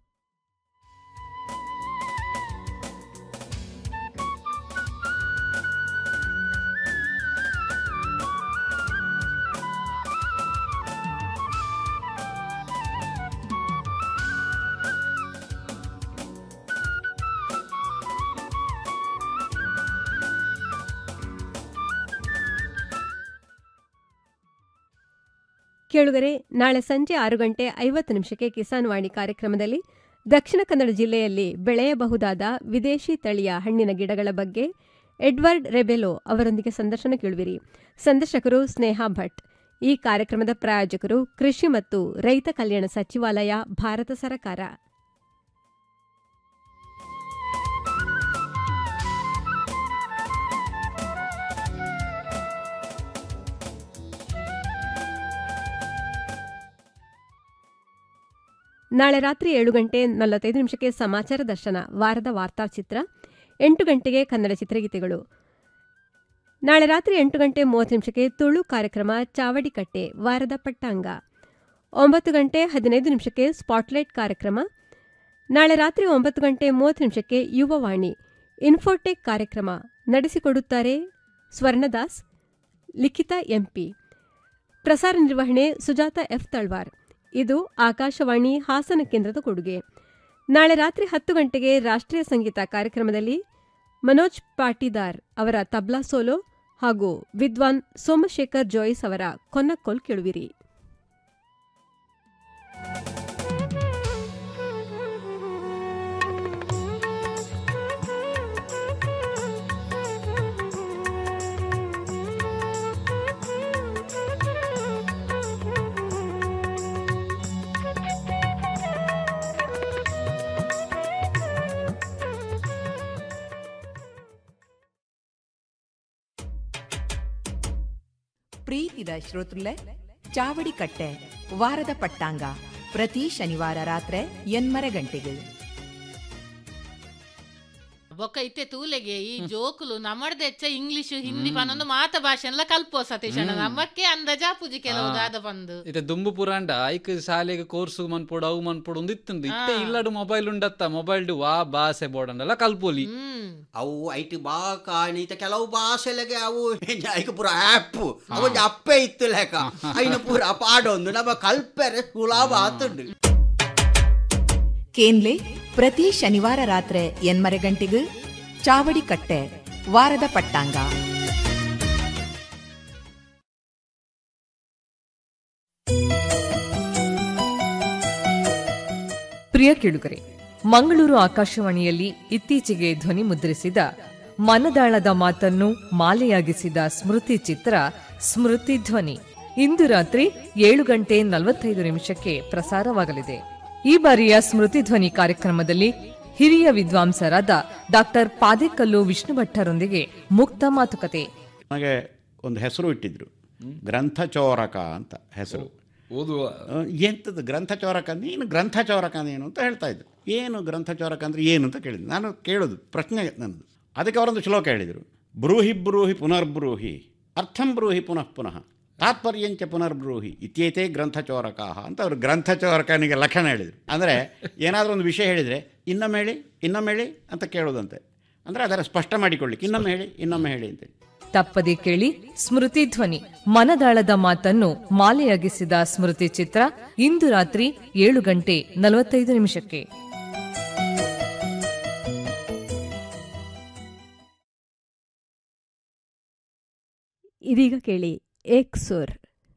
ಕೇಳುಗರೆ ನಾಳೆ ಸಂಜೆ ಆರು ಗಂಟೆ ಐವತ್ತು ನಿಮಿಷಕ್ಕೆ ಕಿಸಾನ್ ವಾಣಿ ಕಾರ್ಯಕ್ರಮದಲ್ಲಿ ದಕ್ಷಿಣ ಕನ್ನಡ ಜಿಲ್ಲೆಯಲ್ಲಿ ಬೆಳೆಯಬಹುದಾದ ವಿದೇಶಿ ತಳಿಯ ಹಣ್ಣಿನ ಗಿಡಗಳ ಬಗ್ಗೆ ಎಡ್ವರ್ಡ್ ರೆಬೆಲೋ ಅವರೊಂದಿಗೆ ಸಂದರ್ಶನ ಕೇಳುವಿರಿ ಸಂದರ್ಶಕರು ಸ್ನೇಹಾ ಭಟ್ ಈ ಕಾರ್ಯಕ್ರಮದ ಪ್ರಾಯೋಜಕರು ಕೃಷಿ ಮತ್ತು ರೈತ ಕಲ್ಯಾಣ ಸಚಿವಾಲಯ ಭಾರತ ಸರ್ಕಾರ ನಾಳೆ ರಾತ್ರಿ ಏಳು ಗಂಟೆ ನಲವತ್ತೈದು ನಿಮಿಷಕ್ಕೆ ಸಮಾಚಾರ ದರ್ಶನ ವಾರದ ವಾರ್ತಾಚಿತ್ರ ಎಂಟು ಗಂಟೆಗೆ ಕನ್ನಡ ಚಿತ್ರಗೀತೆಗಳು ನಾಳೆ ರಾತ್ರಿ ಎಂಟು ಗಂಟೆ ಮೂವತ್ತು ನಿಮಿಷಕ್ಕೆ ತುಳು ಕಾರ್ಯಕ್ರಮ ಚಾವಡಿಕಟ್ಟೆ ವಾರದ ಪಟ್ಟಾಂಗ ಒಂಬತ್ತು ಗಂಟೆ ಹದಿನೈದು ನಿಮಿಷಕ್ಕೆ ಸ್ಪಾಟ್ಲೈಟ್ ಕಾರ್ಯಕ್ರಮ ನಾಳೆ ರಾತ್ರಿ ಒಂಬತ್ತು ಗಂಟೆ ಮೂವತ್ತು ನಿಮಿಷಕ್ಕೆ ಯುವವಾಣಿ ಇನ್ಫೋಟೆಕ್ ಕಾರ್ಯಕ್ರಮ ನಡೆಸಿಕೊಡುತ್ತಾರೆ ಸ್ವರ್ಣದಾಸ್ ಲಿಖಿತಾ ಎಂಪಿ ಪ್ರಸಾರ ನಿರ್ವಹಣೆ ಸುಜಾತ ಎಫ್ ತಳ್ವಾರ್ ಇದು ಆಕಾಶವಾಣಿ ಹಾಸನ ಕೇಂದ್ರದ ಕೊಡುಗೆ ನಾಳೆ ರಾತ್ರಿ ಹತ್ತು ಗಂಟೆಗೆ ರಾಷ್ಟ್ರೀಯ ಸಂಗೀತ ಕಾರ್ಯಕ್ರಮದಲ್ಲಿ ಮನೋಜ್ ಪಾಟೀದಾರ್ ಅವರ ತಬ್ಲಾ ಸೋಲೋ ಹಾಗೂ ವಿದ್ವಾನ್ ಸೋಮಶೇಖರ್ ಜೋಯಿಸ್ ಅವರ ಕೊನ್ನಕ್ಕೋಲ್ ಕೇಳುವಿರಿ ಪ್ರೀತಿದ ಶ್ರೋತೃಲೆ ಚಾವಡಿ ಕಟ್ಟೆ ವಾರದ ಪಟ್ಟಾಂಗ ಪ್ರತಿ ಶನಿವಾರ ರಾತ್ರಿ ಎನ್ಮರೆ ಗಂಟೆಗೆ ಬೊಕ್ಕ ಇತ್ತೆ ತೂಲೆಗೆ ಈ ಜೋಕುಲು ನಮ್ಮಡ್ದೆ ಹೆಚ್ಚ ಇಂಗ್ಲಿಷ್ ಹಿಂದಿ ಪನ್ನೊಂದು ಮಾತ ಭಾಷೆ ಎಲ್ಲ ಕಲ್ಪೋ ಸತೀಶಣ್ಣ ಹ್ಮ್. ನಮ್ಮಕ್ಕೆ ಅಂದಜ ಪೂಜಿ ಕೆಲವು ಆ. ದಾದ ಬಂದು ಇತ್ತೆ ದುಂಬು ಪುರಾಂಡ ಐಕ್ ಶಾಲೆಗೆ ಕೋರ್ಸ್ ಮನ್ಪೋಡು ಅವು ಮನ್ಪೋಡು ಒಂದು ಇತ್ತಂದು ಇತ್ತೆ ಇಲ್ಲಡು ಮೊಬೈಲ್ ಉಂಡತ್ತ ಮೊಬೈಲ್ ಡು ವಾ ಭಾಷೆ ಬೋಡಂಡಲ್ಲ ಕಲ್ಪೋಲಿ ಅವು ಐಟಿ ಬಾ ಕಾಣಿತ ಕೆಲವು ಭಾಷೆಲೆಗೆ ಅವು ಐಕ ಪೂರ ಆ್ಯಪ್ ಅವು ಅಪ್ಪೆ ಇತ್ತು ಲೆಕ್ಕ ಐನ ಪೂರ ಪಾಡೊಂದು ನಮ್ಮ ಕಲ್ಪೆರೆ ಸುಲಭ ಆತುಂಡು ಕೇನ್ಲೆ ಪ್ರತಿ ಶನಿವಾರ ರಾತ್ರಿ ಎನ್ಮರೆ ಗಂಟೆಗೆ ಚಾವಡಿ ಕಟ್ಟೆ ವಾರದ ಪಟ್ಟಾಂಗ ಪ್ರಿಯ ಕೇಳುಗರೆ ಮಂಗಳೂರು ಆಕಾಶವಾಣಿಯಲ್ಲಿ ಇತ್ತೀಚೆಗೆ ಧ್ವನಿ ಮುದ್ರಿಸಿದ ಮನದಾಳದ ಮಾತನ್ನು ಮಾಲೆಯಾಗಿಸಿದ ಸ್ಮೃತಿ ಚಿತ್ರ ಸ್ಮೃತಿ ಧ್ವನಿ ಇಂದು ರಾತ್ರಿ ಏಳು ಗಂಟೆ ನಲವತ್ತೈದು ನಿಮಿಷಕ್ಕೆ ಪ್ರಸಾರವಾಗಲಿದೆ ಈ ಬಾರಿಯ ಸ್ಮೃತಿ ಧ್ವನಿ ಕಾರ್ಯಕ್ರಮದಲ್ಲಿ ಹಿರಿಯ ವಿದ್ವಾಂಸರಾದ ಡಾಕ್ಟರ್ ಪಾದೇಕಲ್ಲು ವಿಷ್ಣು ಭಟ್ಟರೊಂದಿಗೆ ಮುಕ್ತ ಮಾತುಕತೆ ನನಗೆ ಒಂದು ಹೆಸರು ಇಟ್ಟಿದ್ರು ಗ್ರಂಥಚೋರಕ ಅಂತ ಹೆಸರು ಓದುವ ಎಂಥದ್ದು ಗ್ರಂಥಚೋರಕ ನೀನು ಗ್ರಂಥಚೋರಕ ನೀನು ಅಂತ ಹೇಳ್ತಾ ಇದ್ರು ಏನು ಗ್ರಂಥಚೋರಕ ಅಂದರೆ ಏನು ಅಂತ ಕೇಳಿದ್ರು ನಾನು ಕೇಳೋದು ಪ್ರಶ್ನೆ ನನ್ನದು ಅದಕ್ಕೆ ಅವರೊಂದು ಶ್ಲೋಕ ಹೇಳಿದರು ಬ್ರೂಹಿ ಬ್ರೂಹಿ ಪುನರ್ಬ್ರೂಹಿ ಅರ್ಥಂ ಬ್ರೂಹಿ ಪುನಃ ಪುನಃ ತಾತ್ಪರ್ಯಂಚ ಪುನರ್ಬ್ರೂಹಿ ಇತ್ಯೇತೆ ಗ್ರಂಥಚೋರಕಾಹ ಅಂತ ಅವರು ಗ್ರಂಥಚೋರಕನಿಗೆ ಲಕ್ಷಣ ಹೇಳಿದರು ಅಂದರೆ ಏನಾದರೂ ಒಂದು ವಿಷಯ ಹೇಳಿದರೆ ಇನ್ನೊಮ್ಮೆ ಹೇಳಿ ಇನ್ನೊಮ್ಮೆ ಹೇಳಿ ಅಂತ ಕೇಳೋದಂತೆ ಅಂದರೆ ಅದರ ಸ್ಪಷ್ಟ ಮಾಡಿಕೊಳ್ಳಿಕ್ಕೆ ಇನ್ನೊಮ್ಮೆ ಹೇಳಿ ಇನ್ನೊಮ್ಮೆ ಹೇಳಿ ಅಂತೇಳಿ ತಪ್ಪದೆ ಕೇಳಿ ಸ್ಮೃತಿ ಧ್ವನಿ ಮನದಾಳದ ಮಾತನ್ನು ಮಾಲೆಯಾಗಿಸಿದ ಸ್ಮೃತಿ ಚಿತ್ರ ಇಂದು ರಾತ್ರಿ ಏಳು ಗಂಟೆ ನಲವತ್ತೈದು ನಿಮಿಷಕ್ಕೆ ಇದೀಗ ಕೇಳಿ ಏಕ್ ಸುರ್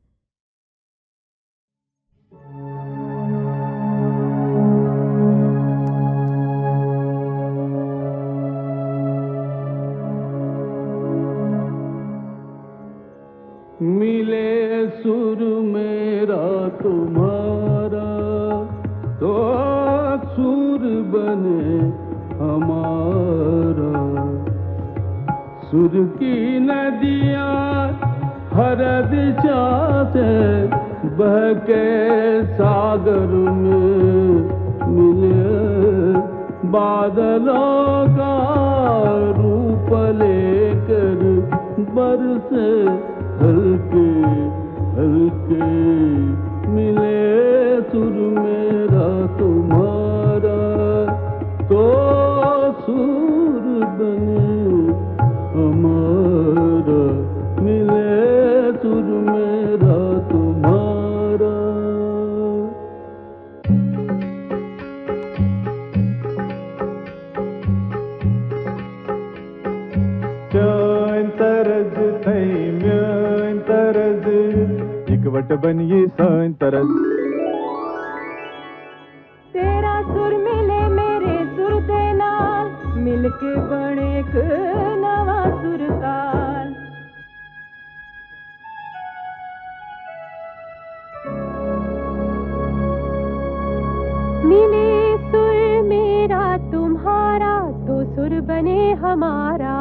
मिले सुर मेरा तुम्हारा तो सुर बने हमारा सुर की नदियाँ हर दिशा से बह के सागर में मिले बादलों का रूप लेकर बरसे हल्के हल्के मिले सुर मेरा तुम्हारा तो सुर बने हमारा मिले सुर मेरा तुम्हारा Mjön तरज थई म्jön तरज इकवट बनिए सन तरज तेरा सुर मिले मेरे सुर दे नाल मिल के बने एक नवा सुर ताल मिले सुर मेरा तुम्हारा तो सुर बने हमारा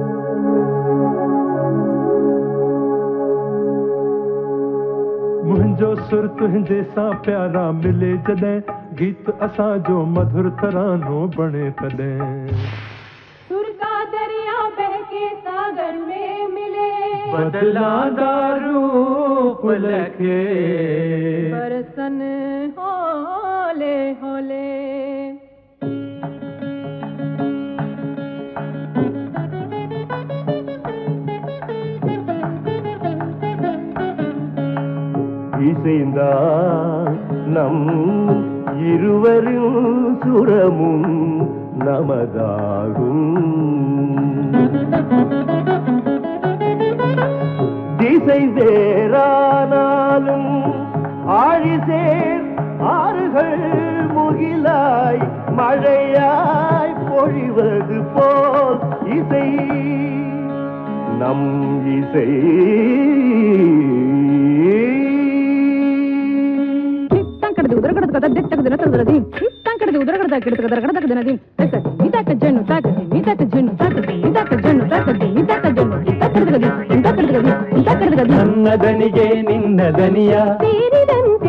मुंज जो सुर तुंहिंजे सां प्यारा मिले जॾहिं गीत असांजो मधुर तरानो बणे तॾहिं सुर का दरिया बह के सागर में मिले बदलांदा रूप लखे बरसन होले होले இசைந்தா நம் இருவரும் சுரமும் நமதாகும் திசை வேறானாலும் ஆழிசேர் ஆறுகள் முகிலாய் மழையாய் பொழிவது போல் இசை நம் இசை ಕಡದು ಉದರ ಕಡದ ಕದ ದಿಟ್ಟಕ ದಿನ ತಗದದಿ ತಾಂ ಕಡದು ಉದರ ಕಡದ ಕಿಡದ ಕದರ ಕಡದ ದಿನದಿ ತಕ ಇದಾಕ ಜಣ್ಣು ತಾಕದಿ ಇದಾಕ ಜಣ್ಣು ತಾಕದಿ ಇದಾಕ ಜಣ್ಣು ತಾಕದಿ ಇದಾಕ ಜಣ್ಣು ಇದಾಕ ಕಡದದಿ ಇಂತ ಕಡದದಿ ಇಂತ ಕಡದದಿ ನನ್ನ ದನಿಗೆ ನಿನ್ನ ದನಿಯ ಸೇರಿದಂತೆ